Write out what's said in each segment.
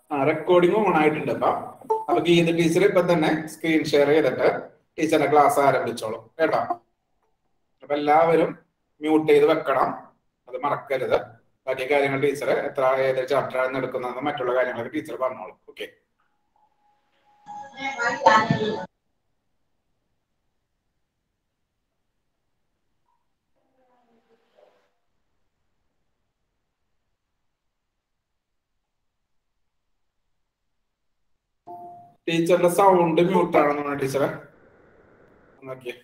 ആ recording on ആയിട്ടുണ്ട് അപ്പൊ അപ്പൊ ഗീത ടീച്ചർ ഇപ്പൊ തന്നെ സ്ക്രീൻ ഷെയർ ചെയ്തിട്ട് ടീച്ചറിന്റെ ക്ലാസ് ആരംഭിച്ചോളും കേട്ടോ അപ്പൊ എല്ലാവരും മ്യൂട്ട് ചെയ്ത് വെക്കണം അത് മറക്കരുത് ബാക്കി കാര്യങ്ങൾ ടീച്ചർ എത്ര ഏത് ചാപ്റ്റർ ആണ് എടുക്കുന്നത് മറ്റുള്ള കാര്യങ്ങളൊക്കെ ടീച്ചർ പറഞ്ഞോളും ഓക്കെ ടീച്ചറിന്റെ സൗണ്ട് മ്യൂട്ട് ആണെന്നാണ് ടീച്ചറെ നോക്കിയേ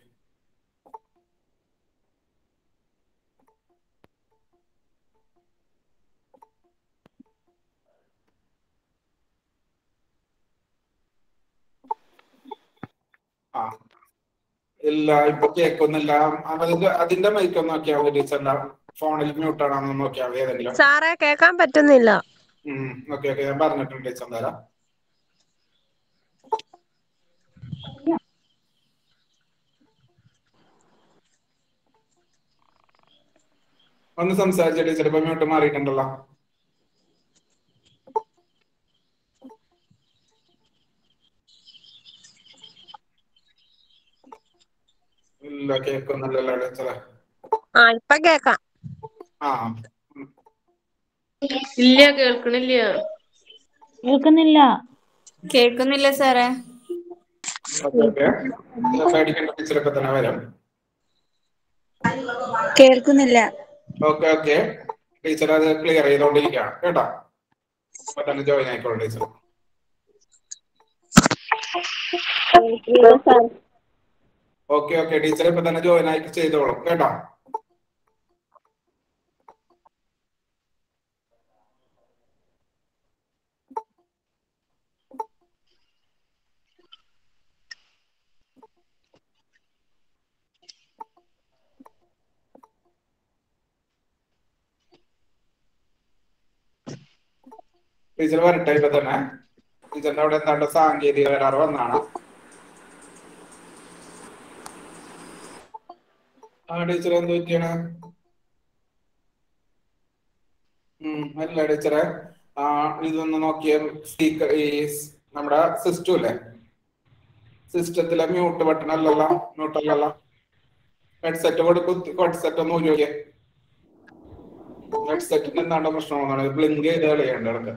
ആ ഇല്ല ഇപ്പൊ കേൾക്കുന്നില്ല അതിന്റെ അതിന്റെ മൈക്ക് ഒന്ന് നോക്കിയാൽ മതി ടീച്ചറിന്റെ ഫോണിൽ മ്യൂട്ട് ആണെന്ന് നോക്കിയാൽ മതി ഏതെങ്കിലും സാറേ കേൾക്കാൻ പറ്റുന്നില്ല ഉം ഓക്കെ ഓക്കെ ഞാൻ പറഞ്ഞിട്ടുണ്ട് ടീച്ചർ തരാം ഒന്ന് സംസാരിച്ച ടീച്ചർ ഇപ്പൊ മ്യൂട്ട് മാറിയിട്ടുണ്ടല്ലോ ഇല്ല കേൾക്കുന്നില്ലല്ലോ ടീച്ചറെ ആ ഇപ്പൊ കേക്കാം ആ ഇല്ല കേൾക്കണില്ല കേൾക്കുന്നില്ല കേൾക്കുന്നില്ല സാറേ ഓക്കെ ഓക്കെ പേടിക്കേണ്ട ടീച്ചർ ഇപ്പൊ തന്നെ വരും കേൾക്കുന്നില്ല ഓക്കെ ഓക്കെ ടീച്ചർ അത് ക്ലിയർ ചെയ്തോണ്ടിരിക്കുകയാണ് കേട്ടോ അപ്പൊ തന്നെ ജോയിൻ ആയിക്കോളൂ ടീച്ചർ ഓക്കെ ഓക്കെ ടീച്ചർ ഇപ്പൊ തന്നെ ജോയിൻ ആയിട്ട് ചെയ്തോളും കേട്ടോ ടീച്ചർ വരട്ടെ ഇപ്പൊ തന്നെ ടീച്ചറിന്റെ അവിടെ എന്താണ്ട് സാങ്കേതിക കരാർ വന്നാണ് ആ ടീച്ചർ എന്ത് പറ്റിയാണ് ഉം അല്ല ടീച്ചറെ ആ ഇതൊന്ന് നോക്കിയ സ്പീക്കർ ഈ സ് നമ്മുടെ സിസ്റ്റം ഇല്ലേ സിസ്റ്റത്തിലെ മ്യൂട്ട് ബട്ടൺ അല്ലല്ലോ മ്യൂട്ട് അല്ലല്ലോ ഹെഡ്സെറ്റ് കൊടുക്കും ഹെഡ്സെറ്റ് ഒന്ന് ഊരി നോക്കിയേ ഹെഡ്സെറ്റിന് എന്താണ്ടോ പ്രശ്നം വന്നാണ് ബ്ലിങ്ക് ചെയ്ത് കളിയുണ്ട് ഇടക്ക്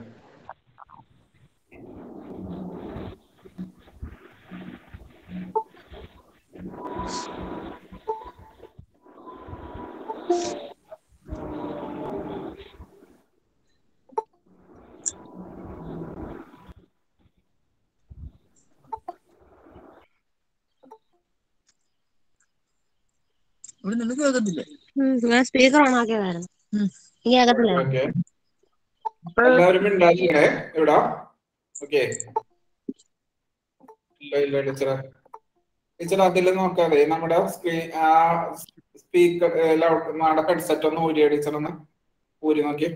ഇവിടെ നിന്ന് കേൾക്കത്തില്ലേ ഞാൻ സ്പീക്കർ ഓൺ ആക്കിയതായിരുന്നു ഈ കേൾക്കത്തില്ല ഓക്കെ എല്ലാവരും ഉണ്ടാകില്ലേ ഇവിടെ ഓക്കെ ഇല്ല ഇല്ല ടീച്ചറെ ടീച്ചർ അതിൽ നോക്കാതെ നമ്മുടെ സ്ക്രീൻ ആ സ്പീക്കർ നമ്മുടെ ഹെഡ്സെറ്റ് ഒന്ന് ഊരിയ ടീച്ചർ ഒന്ന് ഊരി നോക്കി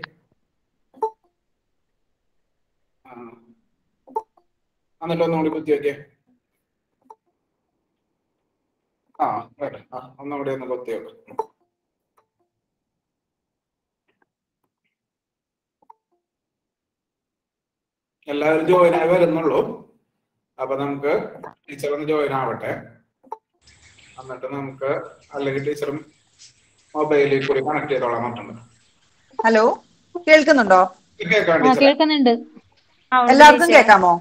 ആ. എന്നിട്ട് ഒന്നുകൂടി കുത്തി വെക്കേ ആ വരട്ടെ ആ ഒന്നുകൂടി ഒന്ന് കുത്തി വെക്കും എല്ലാവരും ജോയിൻ ആയി വരുന്നുള്ളൂ അപ്പൊ നമുക്ക് ടീച്ചർ ഒന്ന് ജോയിൻ ആവട്ടെ എന്നിട്ട് നമുക്ക് അല്ലെങ്കിൽ ടീച്ചറും മൊബൈലിൽ കൂടി കണക്ട് ചെയ്തോളാൻ പറ്റുന്നുണ്ട് ഹലോ കേൾക്കുന്നുണ്ടോ കേൾക്കാം ആ ടീച്ചറെ കേൾക്കുന്നുണ്ട് എല്ലാവർക്കും കേൾക്കാമോ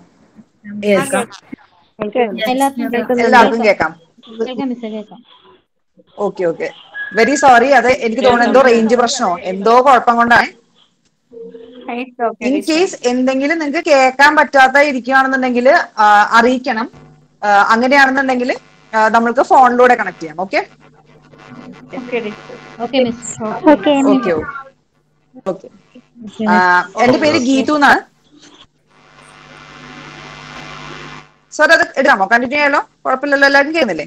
എല്ലാവർക്കും കേൾക്കാം എല്ലാവർക്കും കേൾക്കാം കേൾക്കാം മിസ്സേ കേൾക്കാം ഓക്കെ ഓക്കെ വെരി സോറി അത് എനിക്ക് തോന്നുന്നു എന്തോ റേഞ്ച് പ്രശ്നമോ എന്തോ കുഴപ്പം കൊണ്ടാണ് ഇൻ കേസ് എന്തെങ്കിലും നിങ്ങൾക്ക് കേൾക്കാൻ പറ്റാത്ത ഇരിക്കുകയാണെന്നുണ്ടെങ്കിൽ അറിയിക്കണം ആ, അങ്ങനെയാണെന്നുണ്ടെങ്കിൽ ആ, നമ്മൾക്ക് ഫോണിലൂടെ കണക്ട് ചെയ്യാം okay okay miss okay okay എന്റെ പേര് ഗീതു എന്നാണ് സാർ അത് എടുക്കാമോ കണ്ടിന്യൂ ചെയ്യാലോ കുഴപ്പമില്ലല്ലോ എല്ലാവരും കേൾക്കുന്നില്ലേ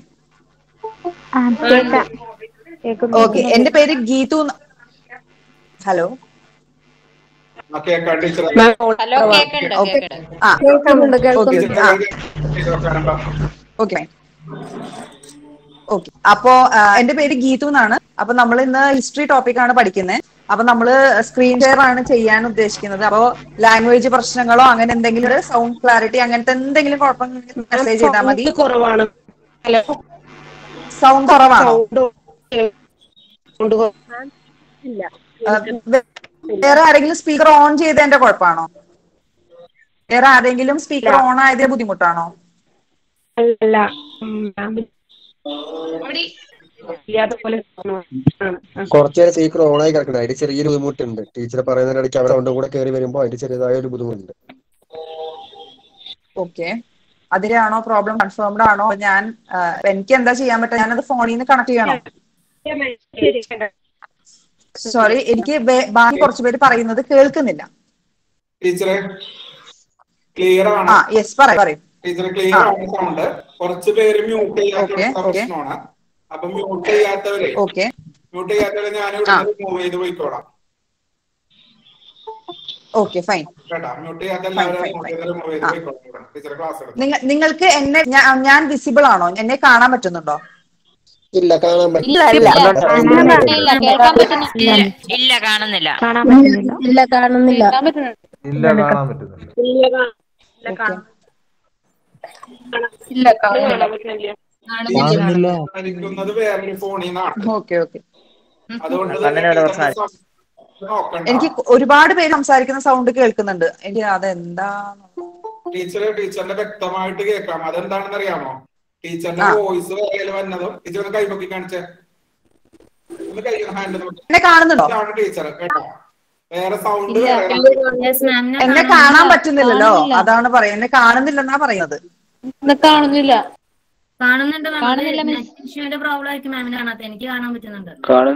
ഓക്കെ എന്റെ പേര് ഗീതു ഹലോ ആ കേൾക്കാം ടീച്ചർ ഹലോ കേക്കണ്ട് ഓക്കെ കേക്കണ്ട് ആ കേൾക്കുന്നുണ്ട് ഓക്കെ കേൾക്കുന്നുണ്ട് ആ ടീച്ചർ കാരണം ഓക്കെ ഓക്കെ അപ്പോ ആ, എന്റെ പേര് ഗീതു എന്നാണ് അപ്പൊ നമ്മൾ ഇന്ന് ഹിസ്റ്ററി ടോപ്പിക് ആണ് പഠിക്കുന്നത് അപ്പൊ നമ്മള് സ്ക്രീൻ ഷെയർ ആണ് ചെയ്യാൻ ഉദ്ദേശിക്കുന്നത് അപ്പോ ലാംഗ്വേജ് പ്രശ്നങ്ങളോ അങ്ങനെ എന്തെങ്കിലും സൗണ്ട് ക്ലാരിറ്റി അങ്ങനത്തെ എന്തെങ്കിലും കുഴപ്പം മെസ്സേജ് ചെയ്താൽ മതി കുറവാണ് ഹലോ സൗണ്ട് കുറവാണോ സൗണ്ട് ആ, വേ- വേറെ ആരെങ്കിലും സ്പീക്കർ ഓൺ ചെയ്തതിന്റെ കുഴപ്പമാണോ വേറെ ആരെങ്കിലും സ്പീക്കർ ഓൺ ആയതിന്റെ ബുദ്ധിമുട്ടാണോ അല്ല ഇല്ലാത്ത പോലെ കുറച്ചേരം സ്പീക്കർ ഓൺ ആയി കിടക്കണം അതിന് ചെറിയൊരു ബുദ്ധിമുട്ടുണ്ട് ടീച്ചർ പറയുന്നതിനിടയ്ക്ക് അവർ സൗണ്ടും കൂടെ കയറി വരുമ്പോൾ അതിന് ചെറിയതായ ഒരു ബുദ്ധിമുട്ടുണ്ട് ഓക്കെ അതിലാണോ പ്രോബ്ലം കൺഫേംഡ് ആണോ ഞാൻ ആ, എനിക്ക് എന്താ ചെയ്യാൻ പറ്റുക ഞാനത് ഫോണിൽ നിന്ന് കണക്ട് ചെയ്യണോ സോറി എനിക്ക് വേ- ബാക്കി കുറച്ച് പേര് പറയുന്നത് കേൾക്കുന്നില്ല ടീച്ചറെ ക്ലിയർ ആണ് ആ യെസ് പറയും പറയും ടീച്ചർ ക്ലിയർ ആണ് സൗണ്ട് കുറച്ച് പേര് മ്യൂട്ട് ചെയ്യാത്ത Okay, okay. പ്രശ്നമാണ് അപ്പൊ മ്യൂട്ട് ചെയ്യാത്തവരെ ഓക്കെ മ്യൂട്ട് ചെയ്യാത്തവരെ ഞാൻ ഇവിടെ മൂവ് ചെയ്ത് പോയിക്കോളാം ഓക്കെ ഫൈൻ കേട്ടാ മ്യൂട്ട് ചെയ്യാത്ത Fine, എല്ലാവരും fine, മൂവ് fine. ചെയ്ത് മൂവ് ചെയ്ത് ആ. പോയിക്കോളാം ടീച്ചർ ക്ലാസ് എടുക്കും നിങ്ങൾ നിങ്ങൾക്ക് എന്നെ ഞാൻ- ഞാൻ വിസിബിൾ ആണോ എന്നെ കാണാൻ പറ്റുന്നുണ്ടോ ഇല്ല കാണാൻ പറ്റില്ല ഇല്ല കേൾക്കാൻ പറ്റുന്നില്ല ഇല്ല കാണുന്നില്ല കാണാൻ പറ്റുന്നില്ല ഇല്ല കാണുന്നില്ല ഇല്ല കാണാൻ പറ്റുന്നുണ്ട് ഇല്ല കാണാൻ പറ്റുന്നില്ല കാണുന്നില്ല സംസാരിക്കുന്നത് വേറൊരു ഫോണിൽ നിന്നാണ് ഓക്കെ ഓക്കെ അതുകൊണ്ട് കണ്ണിന് തന്നെ വല്ല ടീച്ചറിന്റെ പ്രശ്നം. സം- നോക്കണ്ട എനിക്ക് ഒരുപാട് പേര് സംസാരിക്കുന്ന സൗണ്ട് കേൾക്കുന്നുണ്ട് എനിക്ക് അതെന്താ ടീച്ചർ ടീച്ചറിന്റെ വ്യക്തമായിട്ട് കേൾക്കാം അതെന്താണെന്ന് അറിയാമോ ടീച്ചറിന്റെ ആ. വോയിസ് വേറെ വന്നതും ടീച്ചർ ഒന്ന് കൈപൊക്കി കാണിച്ചേ ഒന്ന് കൈ ഹാൻഡ് നോക്കി എന്നെ കാണുന്നുണ്ടോ ഇതാണ് ടീച്ചർ കേട്ടോ വേറെ സൗണ്ട് ഇല്ല. വേറെ എന്നെ കാണാൻ പറ്റുന്നില്ലല്ലോ അതാണ് പറയുന്നത് എന്നെ കാണുന്നില്ലെന്നാ പറയുന്നത് കാണുന്നില്ല കാണുന്നുണ്ട് മാം. കാണുന്നില്ല, അത് മിസ്. നെറ്റ് ഇഷ്യൂവിന്റെ പ്രോബ്ലം ആയിരിക്കും മാമിന് കാണാത്ത എനിക്ക് കാണാൻ പറ്റുന്നുണ്ട്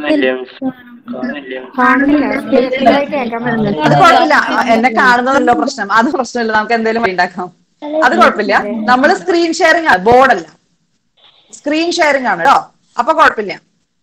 അത് കുഴപ്പമില്ല എന്നെ കാണുന്നതല്ലോ പ്രശ്നം അത് പ്രശ്നമില്ല നമുക്ക് എന്തെങ്കിലും ഉണ്ടാക്കാം അത് കുഴപ്പമില്ല നമ്മൾ സ്ക്രീൻ ഷെയറിംഗ് ആണ് ബോർഡല്ല സ്ക്രീൻ ഷെയറിംഗ് ആണ് കേട്ടോ അപ്പൊ കുഴപ്പമില്ല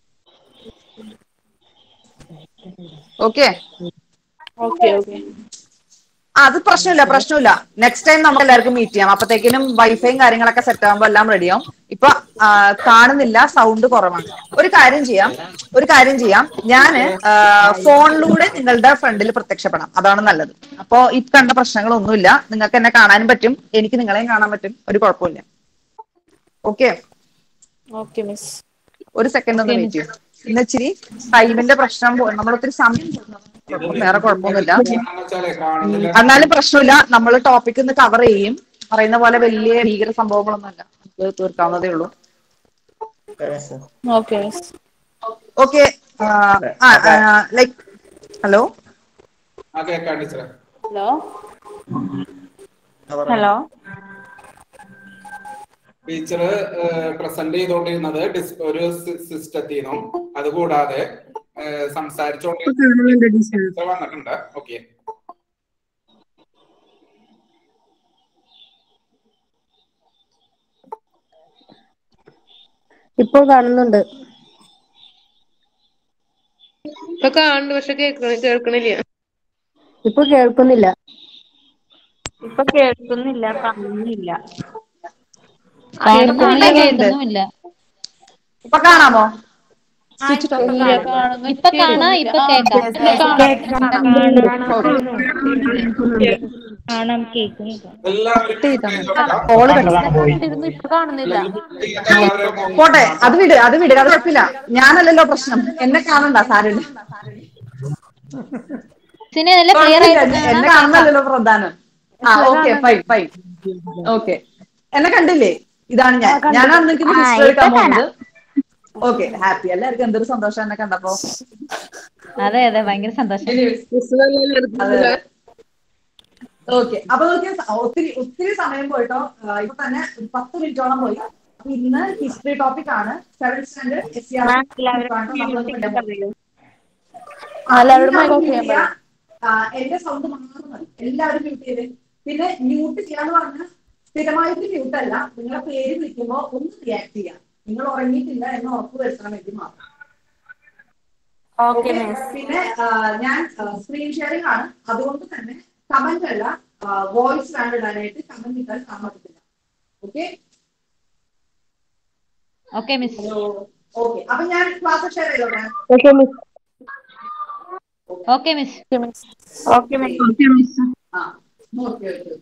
ഓക്കെ ഓക്കെ ഓക്കെ അത് പ്രശ്നമില്ല പ്രശ്നമില്ല നെക്സ്റ്റ് ടൈം നമുക്ക് എല്ലാവർക്കും മീറ്റ് ചെയ്യാം അപ്പത്തേക്കിനും വൈഫൈയും കാര്യങ്ങളൊക്കെ സെറ്റ് ആകുമ്പോൾ എല്ലാം റെഡിയാവും ഇപ്പൊ ആ, കാണുന്നില്ല സൗണ്ട് കുറവാണ് ഒരു കാര്യം ചെയ്യാം ഒരു കാര്യം ചെയ്യാം ഞാന് ആ, ഫോണിലൂടെ നിങ്ങളുടെ ഫ്രണ്ടിൽ പ്രത്യക്ഷപ്പെടാം അതാണ് നല്ലത് അപ്പോ ഈ കണ്ട പ്രശ്നങ്ങളൊന്നുമില്ല നിങ്ങൾക്ക് എന്നെ കാണാനും പറ്റും എനിക്ക് നിങ്ങളെയും കാണാൻ പറ്റും ഒരു കുഴപ്പമില്ല ഓക്കെ ഓക്കെ മിസ് ഒരു സെക്കൻഡ് ഒന്ന് വെയിറ്റ് ചെയ്യും ഇന്ന് ഇച്ചിരി ടൈമിന്റെ പ്രശ്നം പോ- നമ്മൾ ഒത്തിരി സമയം കുഴപ്പം- വേറെ കുഴപ്പമൊന്നുമില്ല വെച്ചാലേ കാണുന്നില്ല എന്നാലും പ്രശ്നമില്ല നമ്മൾ ടോപ്പിക് ഒന്ന് കവർ ചെയ്യും പറയുന്ന പോലെ വലിയ ഭീകര സംഭവങ്ങളൊന്നുമല്ല നമുക്ക് തീർക്കാവുന്നതേ ഉള്ളൂ okay miss okay like hello ആ കേൾക്കാം ടീച്ചറെ ഹലോ ഹലോ ടീച്ചർ പ്രസന്റ് ചെയ്തുകൊണ്ടിരുന്നത് ഡിസ് ഒരു സിസ്റ്റത്തിൽ നിന്നും അതുകൂടാതെ സംസാരിച്ചുകൊണ്ടിരുന്ന ടീച്ചർ വന്നിട്ടുണ്ട് ഓക്കെ ഇപ്പൊ കാണുന്നുണ്ട് ഇപ്പൊ കാണുന്നു പക്ഷെ കേൾക്കണ കേൾക്കണില്ല ഇപ്പൊ കേൾക്കുന്നില്ല ഇപ്പൊ കേൾക്കുന്നില്ല കാണുന്നില്ല കേൾക്കുന്നില്ല, കേൾക്കുന്നില്ല ഇപ്പൊ കാണാമോ ഇപ്പൊ കാണാ ഇപ്പൊ കേൾക്കാം കാണാൻ കേൾക്കുന്നില്ല എല്ലാവരും കോള് കണ്ടോ ഇപ്പൊ കാണുന്നില്ല എല്ലാവരും പോട്ടെ അത് വിട് അത് വിട് അത് കുഴപ്പമില്ല ഞാനല്ലല്ലോ പ്രശ്നം എന്നെ കാണണ്ട സാരമില്ല നല്ല ക്ലിയർ കുഴപ്പമില്ല, ആയിട്ട് എന്നെ കാണുന്നല്ലോ പ്രധാനം ആ ഓക്കെ ഫൈൻ ഫൈൻ ഓക്കെ എന്നെ കണ്ടില്ലേ ഇതാണ് ഞാൻ ഞാനാണ് നിങ്ങൾക്ക് ഹിസ്റ്ററി എടുക്കാൻ പോകുന്നത് ഓക്കെ ഹാപ്പി എല്ലാവർക്കും എന്തൊരു സന്തോഷം എന്നെ കണ്ടപ്പോ അതെ അതെ ഭയങ്കര സന്തോഷം ഓക്കെ അപ്പൊ നോക്കിയാൽ ഒത്തിരി ഒത്തിരി സമയം പോയിട്ടോ ആ, ഇപ്പൊ തന്നെ ഒരു പത്ത് മിനിറ്റോളം പോയി അപ്പൊ ഇന്ന് ഹിസ്റ്ററി ടോപ്പിക് ആണ് seven standard S C R എല്ലാവരോടും mic off ചെയ്യാൻ പറയൂ. എന്റെ സൗണ്ട് മാത്രം മതി എല്ലാവരും മ്യൂട്ട് ചെയ്ത് പിന്നെ മ്യൂട്ട് ചെയ്യാന്ന് പറഞ്ഞാൽ സ്ഥിരമായിട്ട് മ്യൂട്ട് അല്ല നിങ്ങളെ പേര് വിളിക്കുമ്പോൾ ഒന്ന് റിയാക്ട് ചെയ്യാം നിങ്ങൾ ഉറങ്ങിയിട്ടില്ല എന്ന് ഉറപ്പ് വരുത്താൻ വേണ്ടി മാത്രം ഓക്കെ Okay? മിസ് പിന്നെ ആ, ഞാൻ സ്ക്രീൻ ഷെയറിംഗ് ആണ് അതുകൊണ്ട് തന്നെ കമന്റ് അല്ല വോയിസ് വേണം ഇടാനായിട്ട് കമന്റ് ഇട്ടാൽ കാണാൻ പറ്റില്ല ഓക്കെ ഓക്കെ മിസ് ഓക്കെ അപ്പൊ ഞാൻ ക്ലാസ് ഷെയർ ചെയ്തോട്ടെ okay miss okay miss okay miss ആ ഓക്കെ ഓക്കെ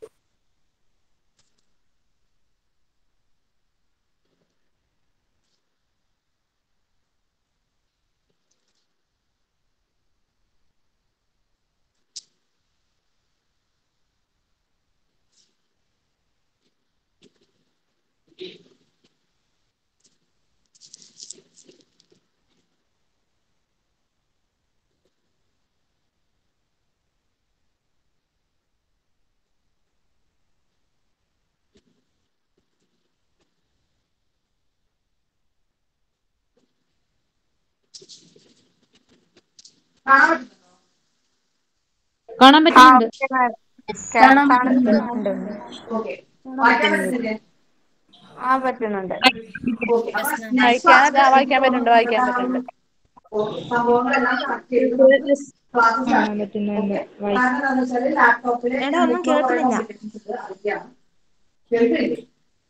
കാണാൻ പറ്റുന്നുണ്ട് കാണാൻ പറ്റുന്നുണ്ട് ഓക്കെ വായിക്കാൻ പറ്റുന്നില്ലേ ആ പറ്റുന്നുണ്ട് വായിക്കാൻ വായിക്കാൻ പറ്റുന്നുണ്ട് വായിക്കാൻ പറ്റുന്നുണ്ട് ഓക്കെ സംഭവങ്ങളെല്ലാം കറക്റ്റ് ചെയ്ത് നമുക്ക് ക്ലാസ് സ്റ്റാർട്ട് ചെയ്യാം ഓക്കെ കാരണം എന്താണെന്ന് വെച്ചാൽ ലാപ്ടോപ്പിൽ എടാ, ഒന്നും കേൾക്കുന്നില്ല. കേൾക്കുന്നില്ലേ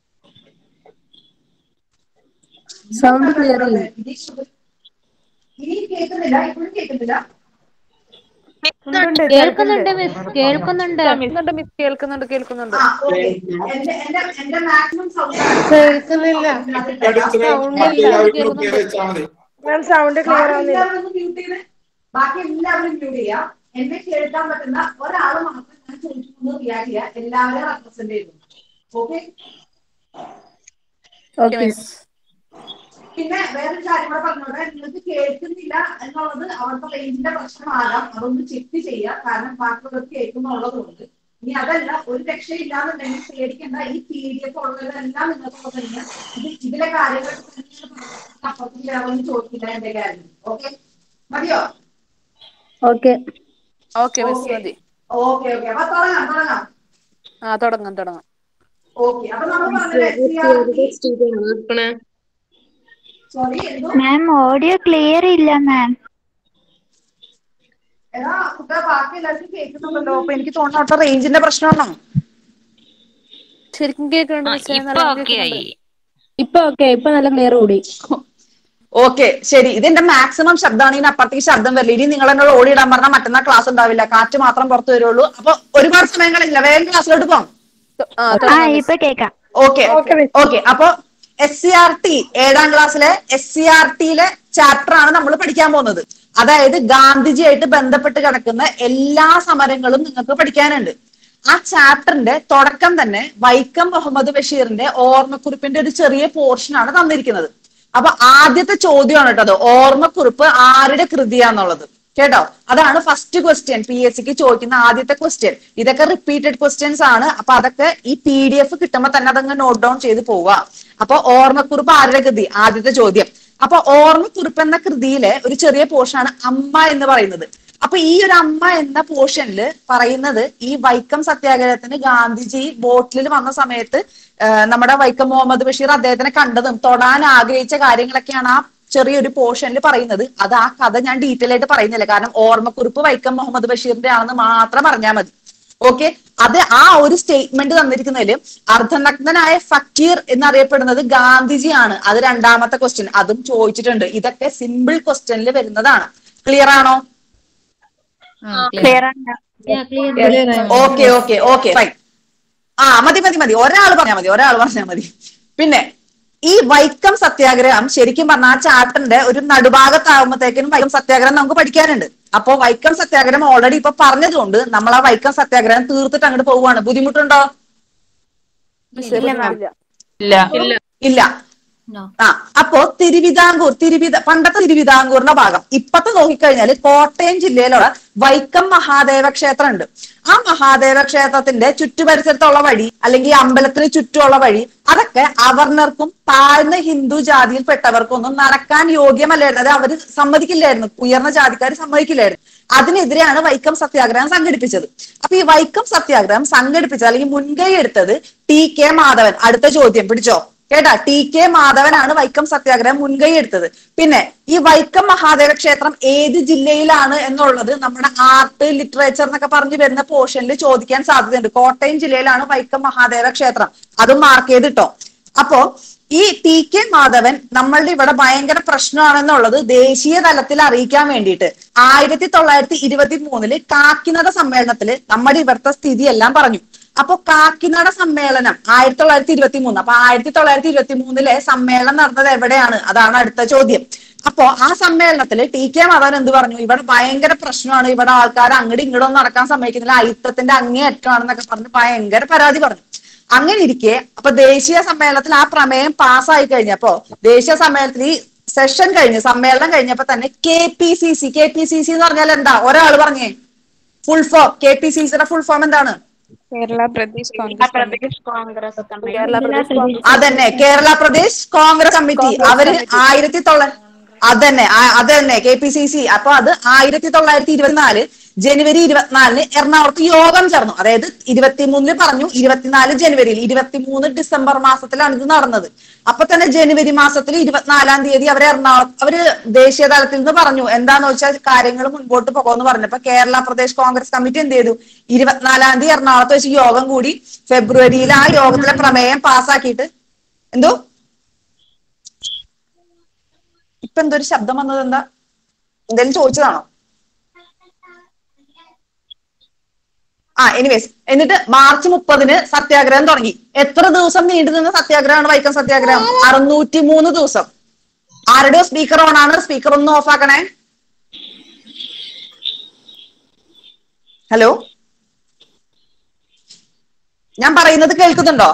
സൗണ്ട് ക്ലിയർ അല്ലേ ഇനി കേൾക്കുന്നില്ല ഇപ്പോഴും കേൾക്കുന്നില്ല കേൾക്കുന്നുണ്ട് മിസ് കേൾക്കുന്നുണ്ട് കേൾക്കുന്നുണ്ട് മിസ് കേൾക്കുന്നുണ്ട് കേൾക്കുന്നുണ്ട് ആ ഓക്കെ എന്റെ എന്റെ എന്റെ മാക്സിമം സൗണ്ട് കേൾക്കുന്നില്ല ടീച്ചറെ മറ്റെല്ലാവരും ഗ്രൂപ്പ് ചെയ്ത് വെച്ചാൽ മതി മാം സൗണ്ട് ക്ലിയർ ആവുന്നില്ല എല്ലാവരും ഒന്ന് മ്യൂട്ട് ചെയ്ത് ബാക്കി എല്ലാവരും മ്യൂട്ട് ചെയ്യാം എന്നെ കേൾക്കാൻ പറ്റുന്ന ഒരാൾ മാത്രം ഞാൻ ചോദിക്കുന്നു റിയാക്ട് ചെയ്യാം എല്ലാവരും റെപ്രസെന്റ് ചെയ്യുന്നു ഓക്കെ ഓക്കെ പിന്നെ വേറൊരു കാര്യം കൂടെ പറഞ്ഞോട്ടെ നിങ്ങൾക്ക് കേൾക്കുന്നില്ല എന്നുള്ളത് അവിടുത്തെ റേഞ്ചിന്റെ പ്രശ്നമാകാം അതൊന്ന് ചെക്ക് ചെയ്യുക കാരണം ബാക്കിയുള്ളവർക്ക് കേൾക്കുന്നുള്ളതുകൊണ്ട് ഇനി അതല്ല ഒരു രക്ഷയില്ലാന്നുണ്ടെങ്കിൽ പേടിക്കേണ്ട ഈ പി ഡി എഫ് ഉള്ളതെല്ലാം നിങ്ങൾക്ക് തന്നെ ഇത് ഇതിലെ കാര്യങ്ങൾ അപ്പുറത്ത് ചെയ്യാമെന്ന് ചോദിക്കില്ല എന്റെ കാര്യം ഓക്കെ മതിയോ ഓക്കെ ഓക്കെ മിസ് മതി ഓക്കെ ഓക്കെ അപ്പൊ തുടങ്ങാം തുടങ്ങാം ആ തുടങ്ങാം തുടങ്ങാം ഓക്കെ അപ്പൊ നമ്മൾ പറഞ്ഞത് സോറി എന്തോ മാം ഓഡിയോ ക്ലിയർ ഇല്ല മാം എടാ കുട്ട ബാക്കി എല്ലാവർക്കും കേൾക്കുന്നുണ്ടല്ലോ അപ്പൊ എനിക്ക് തോന്നുന്നു അവിടുത്തെ റേഞ്ചിന്റെ പ്രശ്നമാണോ ശരിക്കും കേൾക്കുന്നുണ്ട് മിസ്സേ ഇപ്പൊ നല്ല ഓക്കെ ആയി ഇപ്പൊ ഓക്കെ ഇപ്പൊ നല്ല ക്ലിയർ കൂടി ഓക്കെ ശരി ഇതിന്റെ മാക്സിമം ശബ്ദമാണ് ഇതിന് അപ്പുറത്തേക്ക് ശബ്ദം വരില്ല ഇനി നിങ്ങൾ എന്നോട് ഓടിയിടാൻ പറഞ്ഞാൽ മറ്റന്നാൾ ക്ലാസ് ഉണ്ടാവില്ല കാറ്റ് മാത്രം പുറത്തു വരുള്ളൂ അപ്പൊ ഒരുപാട് സമയങ്ങളില്ല വേഗം ക്ലാസ്സിലോട്ട് പോകാം ആ ആ തുടങ്ങാം ഇപ്പൊ കേക്കാം ഓക്കെ ഓക്കെ അപ്പൊ എസ് സി ആർ ടി ഏഴാം ക്ലാസ്സിലെ എസ് സി ആർ ടിയിലെ ചാപ്റ്റർ ആണ് നമ്മൾ പഠിക്കാൻ പോകുന്നത് അതായത് ഗാന്ധിജിയായിട്ട് ബന്ധപ്പെട്ട് കിടക്കുന്ന എല്ലാ സമരങ്ങളും നിങ്ങൾക്ക് പഠിക്കാനുണ്ട് ആ ചാപ്റ്ററിന്റെ തുടക്കം തന്നെ വൈക്കം മുഹമ്മദ് ബഷീറിന്റെ ഓർമ്മക്കുറിപ്പിന്റെ ഒരു ചെറിയ പോർഷൻ ആണ് തന്നിരിക്കുന്നത് അപ്പൊ ആദ്യത്തെ ചോദ്യമാണ് കേട്ടോ അത് ഓർമ്മക്കുറിപ്പ് ആരുടെ കൃതിയാന്നുള്ളത് കേട്ടോ അതാണ് ഫസ്റ്റ് ക്വസ്റ്റ്യൻ പി എസ് സിക്ക് ചോദിക്കുന്ന ആദ്യത്തെ ക്വസ്റ്റ്യൻ ഇതൊക്കെ റിപ്പീറ്റഡ് ക്വസ്റ്റ്യൻസ് ആണ് അപ്പൊ അതൊക്കെ ഈ പി ഡി എഫ് കിട്ടുമ്പോൾ തന്നെ അതങ്ങ് നോട്ട് ഡൗൺ ചെയ്ത് പോവുക അപ്പൊ ഓർമ്മക്കുറിപ്പ് ആരുടെ കൃതി ആദ്യത്തെ ചോദ്യം അപ്പൊ ഓർമ്മക്കുറിപ്പ് എന്ന കൃതിയിലെ ഒരു ചെറിയ പോർഷനാണ് അമ്മ എന്ന് പറയുന്നത് അപ്പൊ ഈ ഒരു അമ്മ എന്ന പോർഷനിൽ പറയുന്നത് ഈ വൈക്കം സത്യാഗ്രഹത്തിന് ഗാന്ധിജി ബോട്ടിൽ വന്ന സമയത്ത് ആ, നമ്മുടെ വൈക്കം മുഹമ്മദ് ബഷീർ അദ്ദേഹത്തിനെ കണ്ടതും തൊടാൻ ആഗ്രഹിച്ച കാര്യങ്ങളൊക്കെയാണ് ആ ചെറിയൊരു പോർഷനിൽ പറയുന്നത് അത് ആ കഥ ഞാൻ ഡീറ്റെയിൽ ആയിട്ട് പറയുന്നില്ല കാരണം ഓർമ്മക്കുറിപ്പ് വൈക്കം മുഹമ്മദ് ബഷീറിന്റെ ആണെന്ന് മാത്രം പറഞ്ഞാൽ മതി ഓക്കെ അത് ആ ഒരു സ്റ്റേറ്റ്മെന്റ് തന്നിരിക്കുന്നതിൽ അർദ്ധനഗ്നനായ ഫക്കീർ എന്നറിയപ്പെടുന്നത് ഗാന്ധിജിയാണ് അത് രണ്ടാമത്തെ ക്വസ്റ്റ്യൻ അതും ചോദിച്ചിട്ടുണ്ട് ഇതൊക്കെ സിമ്പിൾ ക്വസ്റ്റ്യനിൽ വരുന്നതാണ് ക്ലിയർ ആണോ clear okay okay okay fine ആ മതി മതി മതി ഒരാൾ പറഞ്ഞാൽ മതി ഒരാൾ പറഞ്ഞാൽ മതി പിന്നെ ഈ വൈക്കം സത്യാഗ്രഹം ശരിക്കും പറഞ്ഞാൽ ആ ചാപ്റ്ററിന്റെ ഒരു നടുഭാഗത്താകുമ്പോഴത്തേക്കും വൈക്കം സത്യാഗ്രഹം നമുക്ക് പഠിക്കാനുണ്ട് അപ്പോ വൈക്കം സത്യാഗ്രഹം ഓൾറെഡി ഇപ്പൊ പറഞ്ഞതുകൊണ്ട് നമ്മൾ ആ വൈക്കം സത്യാഗ്രഹം തീർത്തിട്ട് അങ്ങോട്ട് പോവുകയാണ് ബുദ്ധിമുട്ടുണ്ടോ മിസ്സേ ഇല്ല, മാം. ഇല്ല ഇല്ല ഇല്ല ആ അപ്പോ തിരുവിതാംകൂർ തിരുവിത പണ്ടത്തെ തിരുവിതാംകൂറിന്റെ ഭാഗം ഇപ്പത്തെ നോക്കിക്കഴിഞ്ഞാൽ കോട്ടയം ജില്ലയിലുള്ള വൈക്കം മഹാദേവ ക്ഷേത്രം ഉണ്ട് ആ മഹാദേവ ക്ഷേത്രത്തിന്റെ ചുറ്റുപരിസരത്തുള്ള വഴി അല്ലെങ്കിൽ ഈ അമ്പലത്തിന് ചുറ്റുമുള്ള വഴി അതൊക്കെ അവർണർക്കും താഴ്ന്ന ഹിന്ദു ജാതിയിൽപ്പെട്ടവർക്കൊന്നും നടക്കാൻ യോഗ്യമല്ലായിരുന്നു അത് അവര് സമ്മതിക്കില്ലായിരുന്നു ഉയർന്ന ജാതിക്കാർ സമ്മതിക്കില്ലായിരുന്നു അതിനെതിരെയാണ് വൈക്കം സത്യാഗ്രഹം സംഘടിപ്പിച്ചത് അപ്പൊ ഈ വൈക്കം സത്യാഗ്രഹം സംഘടിപ്പിച്ചത് അല്ലെങ്കിൽ മുൻകൈ എടുത്തത് ടി കെ മാധവൻ അടുത്ത ചോദ്യം പിടിച്ചോ കേട്ടാ ടി കെ മാധവനാണ് വൈക്കം സത്യാഗ്രഹം മുൻകൈ എടുത്തത് പിന്നെ ഈ വൈക്കം മഹാദേവ ക്ഷേത്രം ഏത് ജില്ലയിലാണ് എന്നുള്ളത് നമ്മുടെ ആർട്ട് ലിറ്ററേച്ചർ എന്നൊക്കെ പറഞ്ഞു വരുന്ന പോർഷനിൽ ചോദിക്കാൻ സാധ്യതയുണ്ട് കോട്ടയം ജില്ലയിലാണ് വൈക്കം മഹാദേവ ക്ഷേത്രം അതും മാർക്ക് ചെയ്തിട്ടോ അപ്പോ ഈ ടി കെ മാധവൻ നമ്മളുടെ ഇവിടെ ഭയങ്കര പ്രശ്നമാണെന്നുള്ളത് ദേശീയ തലത്തിൽ അറിയിക്കാൻ വേണ്ടിയിട്ട് ആയിരത്തി തൊള്ളായിരത്തി ഇരുപത്തി മൂന്നില് കാക്കിനട സമ്മേളനത്തില് നമ്മുടെ ഇവിടുത്തെ സ്ഥിതി എല്ലാം പറഞ്ഞു അപ്പൊ കാക്കിനട സമ്മേളനം ആയിരത്തി തൊള്ളായിരത്തി ഇരുപത്തി മൂന്ന് അപ്പൊ ആയിരത്തി തൊള്ളായിരത്തി ഇരുപത്തി മൂന്നിലെ സമ്മേളനം നടന്നത് എവിടെയാണ് അതാണ് അടുത്ത ചോദ്യം അപ്പോ ആ സമ്മേളനത്തിൽ ടി കെ മാധവൻ എന്ത് പറഞ്ഞു ഇവിടെ ഭയങ്കര പ്രശ്നമാണ് ഇവിടെ ആൾക്കാർ അങ്ങോട്ടും ഇങ്ങോട്ടും നടക്കാൻ സമ്മതിക്കുന്നില്ല അയിത്തത്തിന്റെ അങ്ങേയറ്റമാണെന്നൊക്കെ പറഞ്ഞ് ഭയങ്കര പരാതി പറഞ്ഞു അങ്ങനെ ഇരിക്കെ അപ്പൊ ദേശീയ സമ്മേളനത്തിൽ ആ പ്രമേയം പാസ്സായി കഴിഞ്ഞപ്പോ ദേശീയ സമ്മേളനത്തിൽ ഈ സെഷൻ കഴിഞ്ഞ് സമ്മേളനം കഴിഞ്ഞപ്പോ തന്നെ K P C C K P C C എന്ന് പറഞ്ഞാൽ എന്താ ഒരാൾ പറഞ്ഞേ full form K P C സിയുടെ ഫുൾ ഫോം എന്താണ് കേരള പ്രദേശ് കോൺഗ്രസ് കോൺഗ്രസ് കേരള പ്രദേശ് കോൺഗ്രസ് അതന്നെ കേരള പ്രദേശ് കോൺഗ്രസ് കമ്മിറ്റി അവര് ആയിരത്തി തൊള്ളായിരത്തി അതന്നെ ആ- അതന്നെ കെ പി സി സി അപ്പൊ അത് ആയിരത്തി തൊള്ളായിരത്തി ഇരുപത്തിനാല് ജനുവരി ഇരുപത്തിനാലിന് എറണാകുളത്ത് യോഗം ചേർന്നു അതായത് ഇരുപത്തിമൂന്നിന് പറഞ്ഞു ഇരുപത്തിനാല് ജനുവരിയിൽ ഇരുപത്തിമൂന്ന് ഡിസംബർ മാസത്തിലാണ് ഇത് നടന്നത് അപ്പൊ തന്നെ ജനുവരി മാസത്തിൽ ഇരുപത്തിനാലാം തീയതി അവർ എറണാകുളത്ത് അവര് ദേശീയ തലത്തിൽ നിന്ന് പറഞ്ഞു എന്താന്ന് വെച്ചാൽ കാര്യങ്ങൾ മുൻപോട്ട് പോകുമെന്ന് പറഞ്ഞപ്പോ കേരള പ്രദേശ് കോൺഗ്രസ് കമ്മിറ്റി എന്ത് ചെയ്തു ഇരുപത്തിനാലാം തീയതി എറണാകുളത്ത് വെച്ച് യോഗം കൂടി ഫെബ്രുവരിയിൽ ആ യോഗത്തിലെ പ്രമേയം പാസ്സാക്കിയിട്ട് എന്തോ ഇപ്പൊ എന്തൊരു ശബ്ദം വന്നത് എന്താ എന്തെങ്കിലും ചോദിച്ചതാണോ ആ എനിവേസ് എന്നിട്ട് മാർച്ച് മുപ്പതിന് സത്യാഗ്രഹം തുടങ്ങി എത്ര ദിവസം നീണ്ടു നിന്ന സത്യാഗ്രഹമാണ് വൈക്കം സത്യാഗ്രഹം അറുന്നൂറ്റി മൂന്ന് ദിവസം ആരുടെയോ സ്പീക്കർ ഓൺ ആണ് സ്പീക്കർ ഒന്ന് ഓഫ് ആക്കണേ ഹലോ ഞാൻ പറയുന്നത് കേൾക്കുന്നുണ്ടോ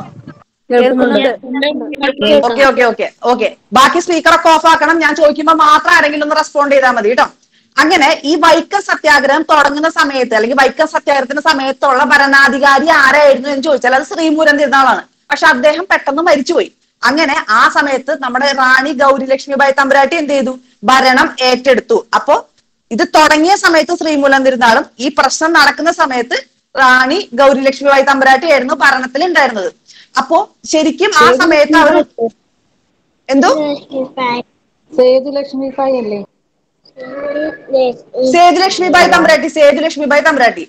ഓക്കെ ഓക്കെ ഓക്കെ ഓക്കെ ബാക്കി സ്പീക്കർ ഒക്കെ ഓഫ് ആക്കണം ഞാൻ ചോദിക്കുമ്പോൾ മാത്രം ആരെങ്കിലും ഒന്ന് റെസ്പോണ്ട് ചെയ്താൽ മതി കേട്ടോ അങ്ങനെ ഈ വൈക്കം സത്യാഗ്രഹം തുടങ്ങുന്ന സമയത്ത് അല്ലെങ്കിൽ വൈക്കം സത്യാഗ്രഹത്തിന്റെ സമയത്തുള്ള ഭരണാധികാരി ആരായിരുന്നു എന്ന് ചോദിച്ചാൽ അത് ശ്രീമൂലം തിരുനാളാണ് പക്ഷെ അദ്ദേഹം പെട്ടെന്ന് മരിച്ചുപോയി അങ്ങനെ ആ സമയത്ത് നമ്മുടെ റാണി ഗൗരി ലക്ഷ്മിബായി തമ്പുരാട്ടി എന്ത് ചെയ്തു ഭരണം ഏറ്റെടുത്തു അപ്പോ ഇത് തുടങ്ങിയ സമയത്ത് ശ്രീമൂലം തിരുനാളും ഈ പ്രശ്നം നടക്കുന്ന സമയത്ത് റാണി ഗൗരി ലക്ഷ്മിബായി തമ്പുരാട്ടി ആയിരുന്നു ഭരണത്തിൽ ഉണ്ടായിരുന്നത് അപ്പോ ശരിക്കും ആ സമയത്ത് അവർ എന്തോ സേതുലക്ഷ്മി ഫായ് അല്ലേ സേതുലക്ഷ്മിബായി തമ്പുരാട്ടി സേതുലക്ഷ്മിബായി തമ്പുരാട്ടി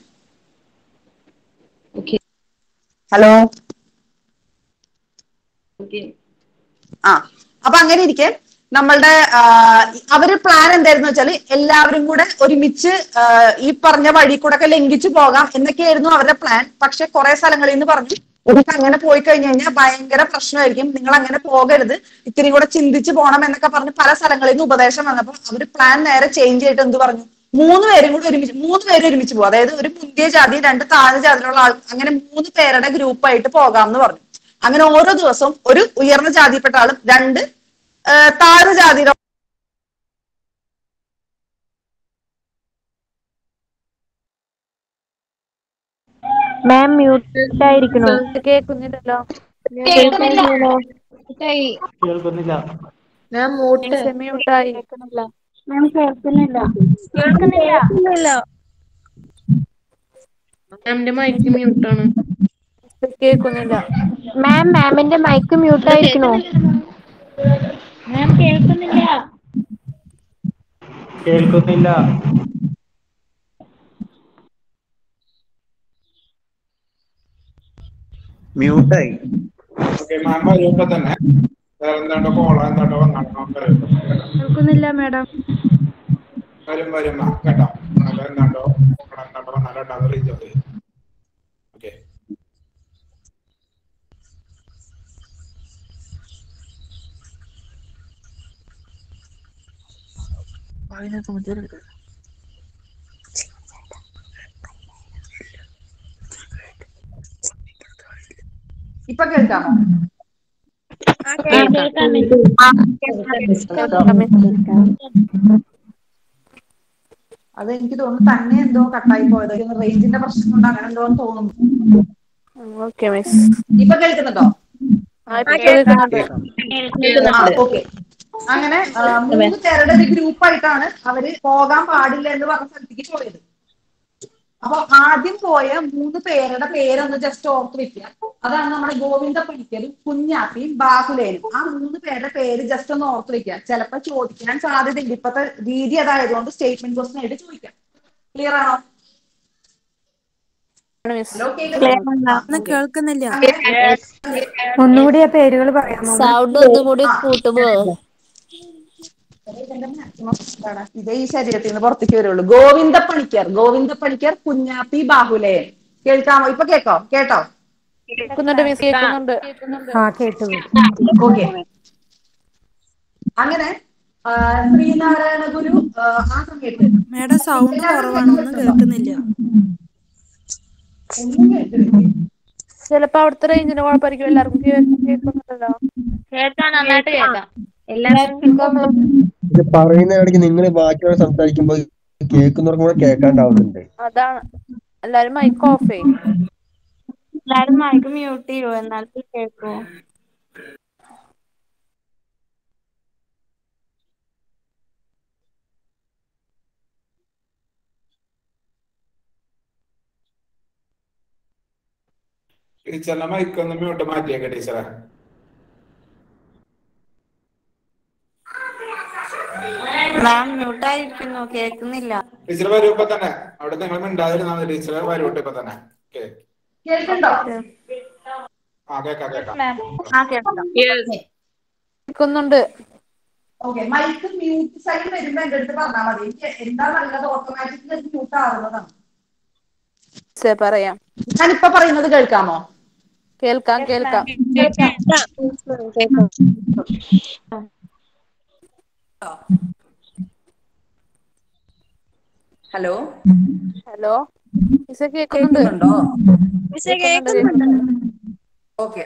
ഹലോ ആ അപ്പൊ അങ്ങനെ ഇരിക്കെ നമ്മളുടെ ആ, അവര് പ്ലാൻ എന്തായിരുന്നു വെച്ചാല് എല്ലാവരും കൂടെ ഒരുമിച്ച് ആ, ഈ പറഞ്ഞ വഴി കൂടെ ഒക്കെ ലംഘിച്ചു പോകാം എന്നൊക്കെയായിരുന്നു അവരുടെ പ്ലാൻ പക്ഷെ കുറെ സ്ഥലങ്ങളിൽ നിന്ന് പറഞ്ഞു ഇതൊക്കെ അങ്ങനെ പോയി കഴിഞ്ഞു കഴിഞ്ഞാൽ ഭയങ്കര പ്രശ്നമായിരിക്കും നിങ്ങൾ അങ്ങനെ പോകരുത് ഇത്തിരി കൂടെ ചിന്തിച്ച് പോകണം എന്നൊക്കെ പറഞ്ഞ് പല സ്ഥലങ്ങളിൽ നിന്ന് ഉപദേശം വന്നപ്പോൾ അവര് പ്ലാൻ നേരെ ചേഞ്ച് ചെയ്തിട്ട് എന്ത് പറഞ്ഞു മൂന്ന് പേരും കൂടി ഒരുമിച്ച് മൂന്ന് പേര് ഒരുമിച്ച് പോകും അതായത് ഒരു മുന്തിയ ജാതി രണ്ട് താഴ്ന്ന ജാതിയിലുള്ള ആൾ അങ്ങനെ മൂന്ന് പേരുടെ ഗ്രൂപ്പായിട്ട് പോകാം എന്ന് പറഞ്ഞു അങ്ങനെ ഓരോ ദിവസവും ഒരു ഉയർന്ന ജാതിയിൽപ്പെട്ട ആളും രണ്ട് ആ, താഴ്ന്ന ജാതിയുടെ മാം മ്യൂട്ട് ആയിരിക്കണോ കേൾക്കുന്നില്ലല്ലോ കേൾക്കുന്നില്ല ഞാൻ മൂട്ട് മ്യൂട്ടായി മാം കേൾക്കുന്നില്ല കേൾക്കുന്നില്ല മാമിന്റെ മൈക്ക് മ്യൂട്ടാണ് കേൾക്കുന്നില്ല മാം മാമിന്റെ മൈക്ക് മ്യൂട്ട് ആയിരിക്കണോ മാം കേൾക്കുന്നില്ല കേൾക്കുന്നില്ല മ്യൂട്ടായി ഓക്കെ മാം വരുമ്പോ തന്നെ വേറെ എന്താണ്ടോ കോളോ എന്താണ്ടോ വന്നാണോ കേൾക്കുന്നില്ല മാഡം വരും വരും മാം കേട്ടോ അത് എന്താണ്ടോ എന്താണ്ടോ വന്നാലോ കേട്ടോ അത് റീച്ച് ചെയ്യും ഓക്കെ ഇപ്പൊ കേൾക്കാമോ അത് എനിക്ക് തോന്നുന്നു തന്നെ എന്തോ കട്ടായി പോയത് റേഞ്ചിന്റെ പ്രശ്നം കൊണ്ട് അങ്ങനെ എന്തോ തോന്നുന്നു ഓക്കെ മിസ് ഇപ്പൊ കേൾക്കുന്നുണ്ടോ കേൾക്കുന്നുണ്ട് ഓക്കെ അങ്ങനെ ആ, മൂന്ന് പേരുടെ ഒരു ഗ്രൂപ്പായിട്ടാണ് അവര് പോകാൻ പാടില്ല എന്ന് പറഞ്ഞ സ്ഥലത്തേക്ക് പോയത് അപ്പൊ ആദ്യം പോയ മൂന്ന് പേരുടെ പേരൊന്ന് ജസ്റ്റ് ഓർത്ത് വെക്കുക അതാണ് നമ്മുടെ ഗോവിന്ദ പണിക്കരും കുഞ്ഞാപ്പിയും ബാഹുലേനും ആ മൂന്ന് പേരുടെ പേര് ജസ്റ്റ് ഒന്ന് ഓർത്ത് വെക്കുക ചിലപ്പോ ചോദിക്കാൻ സാധ്യതയുണ്ട് ഇപ്പത്തെ രീതി അതായതുകൊണ്ട് സ്റ്റേറ്റ്മെന്റ് ക്വസ്റ്റൻ ആയിട്ട് ചോദിക്കാം ക്ലിയർ ആണോ കേൾക്കുന്നില്ല ഒന്നുകൂടി ആ പേരുകൾ പറയാമോ സൗണ്ട് ഒന്നും കൂടി കൂട്ടുമോ ഇതേ ഈ ശരീരത്തിൽ നിന്ന് പുറത്തേക്ക് വരുള്ളൂ ഗോവിന്ദ പണിക്കർ ഗോവിന്ദ പണിക്കർ കുഞ്ഞാപ്പി ബാഹുലയൻ കേൾക്കാമോ ഇപ്പൊ കേക്കോ കേട്ടോ കേൾക്കുന്നുണ്ട് മിസ് കേൾക്കുന്നുണ്ട് ആ കേട്ടു ഓക്കെ അങ്ങനെ ആ, ശ്രീനാരായണ ഗുരു ആ, ആ സമയത്ത് മേഡം സൗണ്ട് കുറവാണ് ഒന്നും കേൾക്കുന്നില്ല ഒന്നും കേൾക്കുന്നില്ലേ ചിലപ്പോ അവിടുത്തെ റേഞ്ചിന് കുഴപ്പമായിരിക്കും എല്ലാവർക്കും കേ- കേൾക്കുന്നുണ്ടല്ലോ കേൾക്കാം നന്നായിട്ട് കേൾക്കാം എല്ലാവർക്കും ഇത് പറയുന്ന ഇടയ്ക്ക് നിങ്ങൾ ബാക്കിയോട് സംസാരിക്കുമ്പോൾ കേൾക്കുന്നവർക്കും കൂടെ കേൾക്കാണ്ടാവുന്നുണ്ട് അതാണ് എല്ലാരും മൈക്ക് ഓഫ് ചെയ്യും എല്ലാരും മൈക്ക് മ്യൂട്ട് ചെയ്യോ എന്നാലും കേൾക്കൂ ടീച്ചറിന്റെ മൈക്ക് ഒന്ന് മ്യൂട്ട് മാറ്റിയേക്കെ ടീച്ചറെ മാം മ്യൂട്ടായിരിക്കുന്നു കേൾക്കുന്നില്ല ടീച്ചർ വരൂ ഇപ്പൊ തന്നെ അവിടെ നിങ്ങൾ മിണ്ടാതിരുന്നാൽ മതി ടീച്ചറെ വരൂട്ടെ ഇപ്പൊ തന്നെ ഓക്കെ കേൾക്കണ്ടോ ആ കേക്കാം കേക്കാം ആ കേൾക്കാം കേൾക്കുന്നുണ്ട് ഓക്കെ മൈക്ക് മ്യൂട്ട് സൈഡ് വരുമ്പോ എന്റെ അടുത്ത് പറഞ്ഞാൽ മതി എനിക്ക് എന്താ നല്ലത് ഓട്ടോമാറ്റിക്കലി മ്യൂട്ട് ആവുന്നതാണ് മിസ്സേ പറയാം ഞാനിപ്പൊ പറയുന്നത് കേൾക്കാമോ കേൾക്കാം കേൾക്കാം ഹലോ ഹലോ മിസ്സേ കേൾക്കുന്നുണ്ട് കേൾക്കുന്നുണ്ടോ കേൾക്കുന്നുണ്ട് ഓക്കെ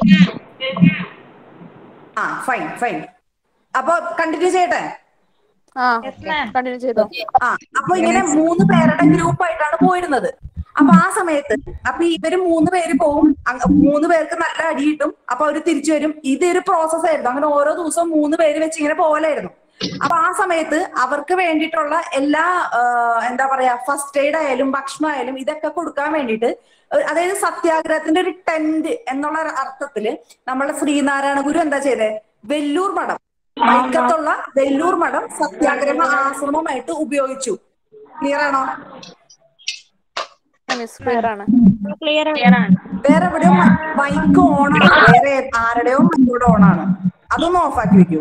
ആ ഫൈൻ ഫൈൻ അപ്പൊ കണ്ടിന്യൂ ചെയ്യട്ടെ ആ കണ്ടിന്യൂ ചെയ്തോ ആ അപ്പൊ ഇങ്ങനെ മൂന്ന് പേരുടെ ഗ്രൂപ്പ് ആയിട്ടാണ് പോയിരുന്നത് അപ്പൊ ആ സമയത്ത് അപ്പൊ ഇവര് മൂന്ന് പേര് പോവും അങ്ങ് മൂന്ന് പേർക്ക് നല്ല അടി കിട്ടും അപ്പൊ അവര് തിരിച്ചു വരും ഇതൊരു പ്രോസസ് ആയിരുന്നു അങ്ങനെ ഓരോ ദിവസവും മൂന്ന് പേര് വെച്ച് ഇങ്ങനെ പോകലായിരുന്നു അപ്പൊ ആ സമയത്ത് അവർക്ക് വേണ്ടിയിട്ടുള്ള എല്ലാ ആ, എന്താ പറയാ ഫസ്റ്റ് എയ്ഡ് ആയാലും ഭക്ഷണം ആയാലും ഇതൊക്കെ കൊടുക്കാൻ വേണ്ടിയിട്ട് ഒരു- അതായത് സത്യാഗ്രഹത്തിന്റെ ഒരു ടെന്റ് എന്നുള്ള ഒരു അർത്ഥത്തില് നമ്മുടെ ശ്രീനാരായണ ഗുരു എന്താ ചെയ്തേ വെല്ലൂർ മഠം വൈക്കത്തുള്ള വെല്ലൂർ മഠം സത്യാഗ്രഹ ആശ്രമമായിട്ട് ഉപയോഗിച്ചു ക്ലിയർ ആണോ മിസ് ക്ലിയർ ആണ് ക്ലിയർ ആണ് വേറെ എവിടെയോ മൈക്ക് ഓൺ ആണ് വേറെ ആരുടെയോ മൈക്കോടെ ഓൺ ആണ് അതൊന്ന് ഓഫ് ആക്കി വെക്കൂ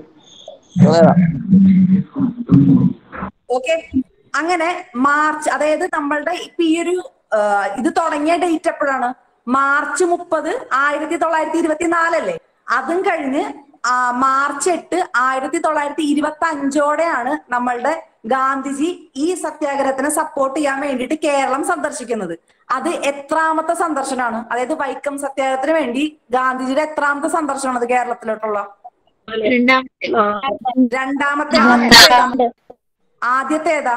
ഓക്കെ അങ്ങനെ മാർച്ച് അതായത് നമ്മളുടെ ഇപ്പൊ ഈ ഒരു ആ, ഇത് തുടങ്ങിയ ഡേറ്റ് എപ്പോഴാണ് മാർച്ച് മുപ്പത് ആയിരത്തി തൊള്ളായിരത്തി ഇരുപത്തിനാലല്ലേ അതും കഴിഞ്ഞ് ആ, മാർച്ച് എട്ട് ആയിരത്തി തൊള്ളായിരത്തി ഇരുപത്തി അഞ്ചോടെയാണ് നമ്മളുടെ ഗാന്ധിജി ഈ സത്യാഗ്രഹത്തിനെ സപ്പോർട്ട് ചെയ്യാൻ വേണ്ടിയിട്ട് കേരളം സന്ദർശിക്കുന്നത് അത് എത്രാമത്തെ സന്ദർശനമാണ് അതായത് വൈക്കം സത്യാഗ്രഹത്തിന് വേണ്ടി ഗാന്ധിജിയുടെ എത്രാമത്തെ സന്ദർശനമാണ് അത് കേരളത്തിലോട്ടുള്ള രണ്ടാമത്തെ ആദ്യത്തെ- ആദ്യത്തെ ഏതാ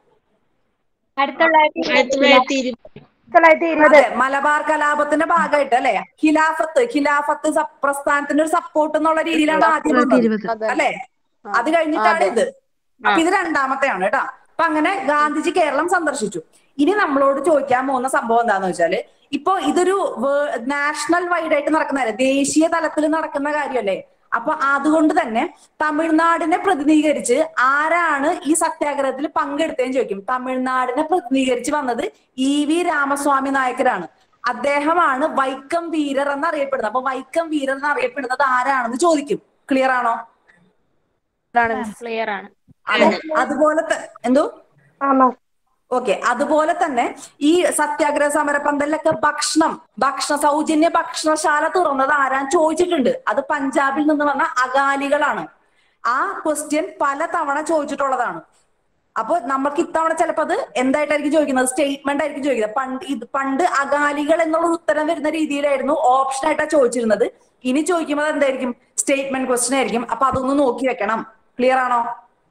അതെ മലബാർ കലാപത്തിന്റെ ഭാഗമായിട്ട് അല്ലെ ഖിലാഫത്ത് ഖിലാഫത്ത് സ- പ്രസ്ഥാനത്തിന്റെ ഒരു സപ്പോർട്ട് എന്നുള്ള രീതിയിലാണ് ആദ്യം വന്നത് അല്ലെ അത് കഴിഞ്ഞിട്ടാണ് ഇത് അപ്പൊ ഇത് രണ്ടാമത്തെയാണ് കേട്ടോ അപ്പൊ അങ്ങനെ ഗാന്ധിജി കേരളം സന്ദർശിച്ചു ഇനി നമ്മളോട് ചോദിക്കാൻ പോകുന്ന സംഭവം എന്താന്ന് വെച്ചാല് ഇപ്പൊ ഇതൊരു നാഷണൽ വൈഡ് ആയിട്ട് നടക്കുന്നതല്ലേ ദേശീയ തലത്തിൽ നടക്കുന്ന കാര്യമല്ലേ അപ്പൊ അതുകൊണ്ട് തന്നെ തമിഴ്നാടിനെ പ്രതിനിധീകരിച്ച് ആരാണ് ഈ സത്യാഗ്രഹത്തിൽ പങ്കെടുത്തതെന്ന് ചോദിക്കും തമിഴ്നാടിനെ പ്രതിനിധീകരിച്ച് വന്നത് ഇ വി രാമസ്വാമി നായക്കരാണ് അദ്ദേഹമാണ് വൈക്കം വീരർ എന്നറിയപ്പെടുന്നത് അപ്പൊ വൈക്കം വീരർ എന്നറിയപ്പെടുന്നത് ആരാണെന്ന് ചോദിക്കും ക്ലിയർ ആണോ ക്ലിയർ ആണ് അതെ അതുപോലെ ത- എന്തോ ഓക്കെ അതുപോലെ തന്നെ ഈ സത്യാഗ്രഹ സമര പന്തലിലൊക്കെ ഭക്ഷണം ഭക്ഷണ സൗജന്യ ഭക്ഷണശാല തുറന്നത് ആരാൻ ചോദിച്ചിട്ടുണ്ട് അത് പഞ്ചാബിൽ നിന്ന് വന്ന അകാലികളാണ് ആ ക്വസ്റ്റ്യൻ പല തവണ ചോദിച്ചിട്ടുള്ളതാണ് അപ്പൊ നമുക്ക് ഇത്തവണ ചിലപ്പോൾ അത് എന്തായിട്ടായിരിക്കും ചോദിക്കുന്നത് സ്റ്റേറ്റ്മെന്റ് ആയിരിക്കും ചോദിക്കുന്നത് പണ്ട് ഇത് പണ്ട് അകാലികൾ എന്നുള്ള ഒരു ഉത്തരം വരുന്ന രീതിയിലായിരുന്നു ഓപ്ഷൻ ആയിട്ടാ ചോദിച്ചിരുന്നത് ഇനി ചോദിക്കുമ്പോൾ എന്തായിരിക്കും സ്റ്റേറ്റ്മെന്റ് ക്വസ്റ്റ്യൻ ആയിരിക്കും അപ്പൊ അതൊന്ന് നോക്കി വെക്കണം ക്ലിയർ ആണോ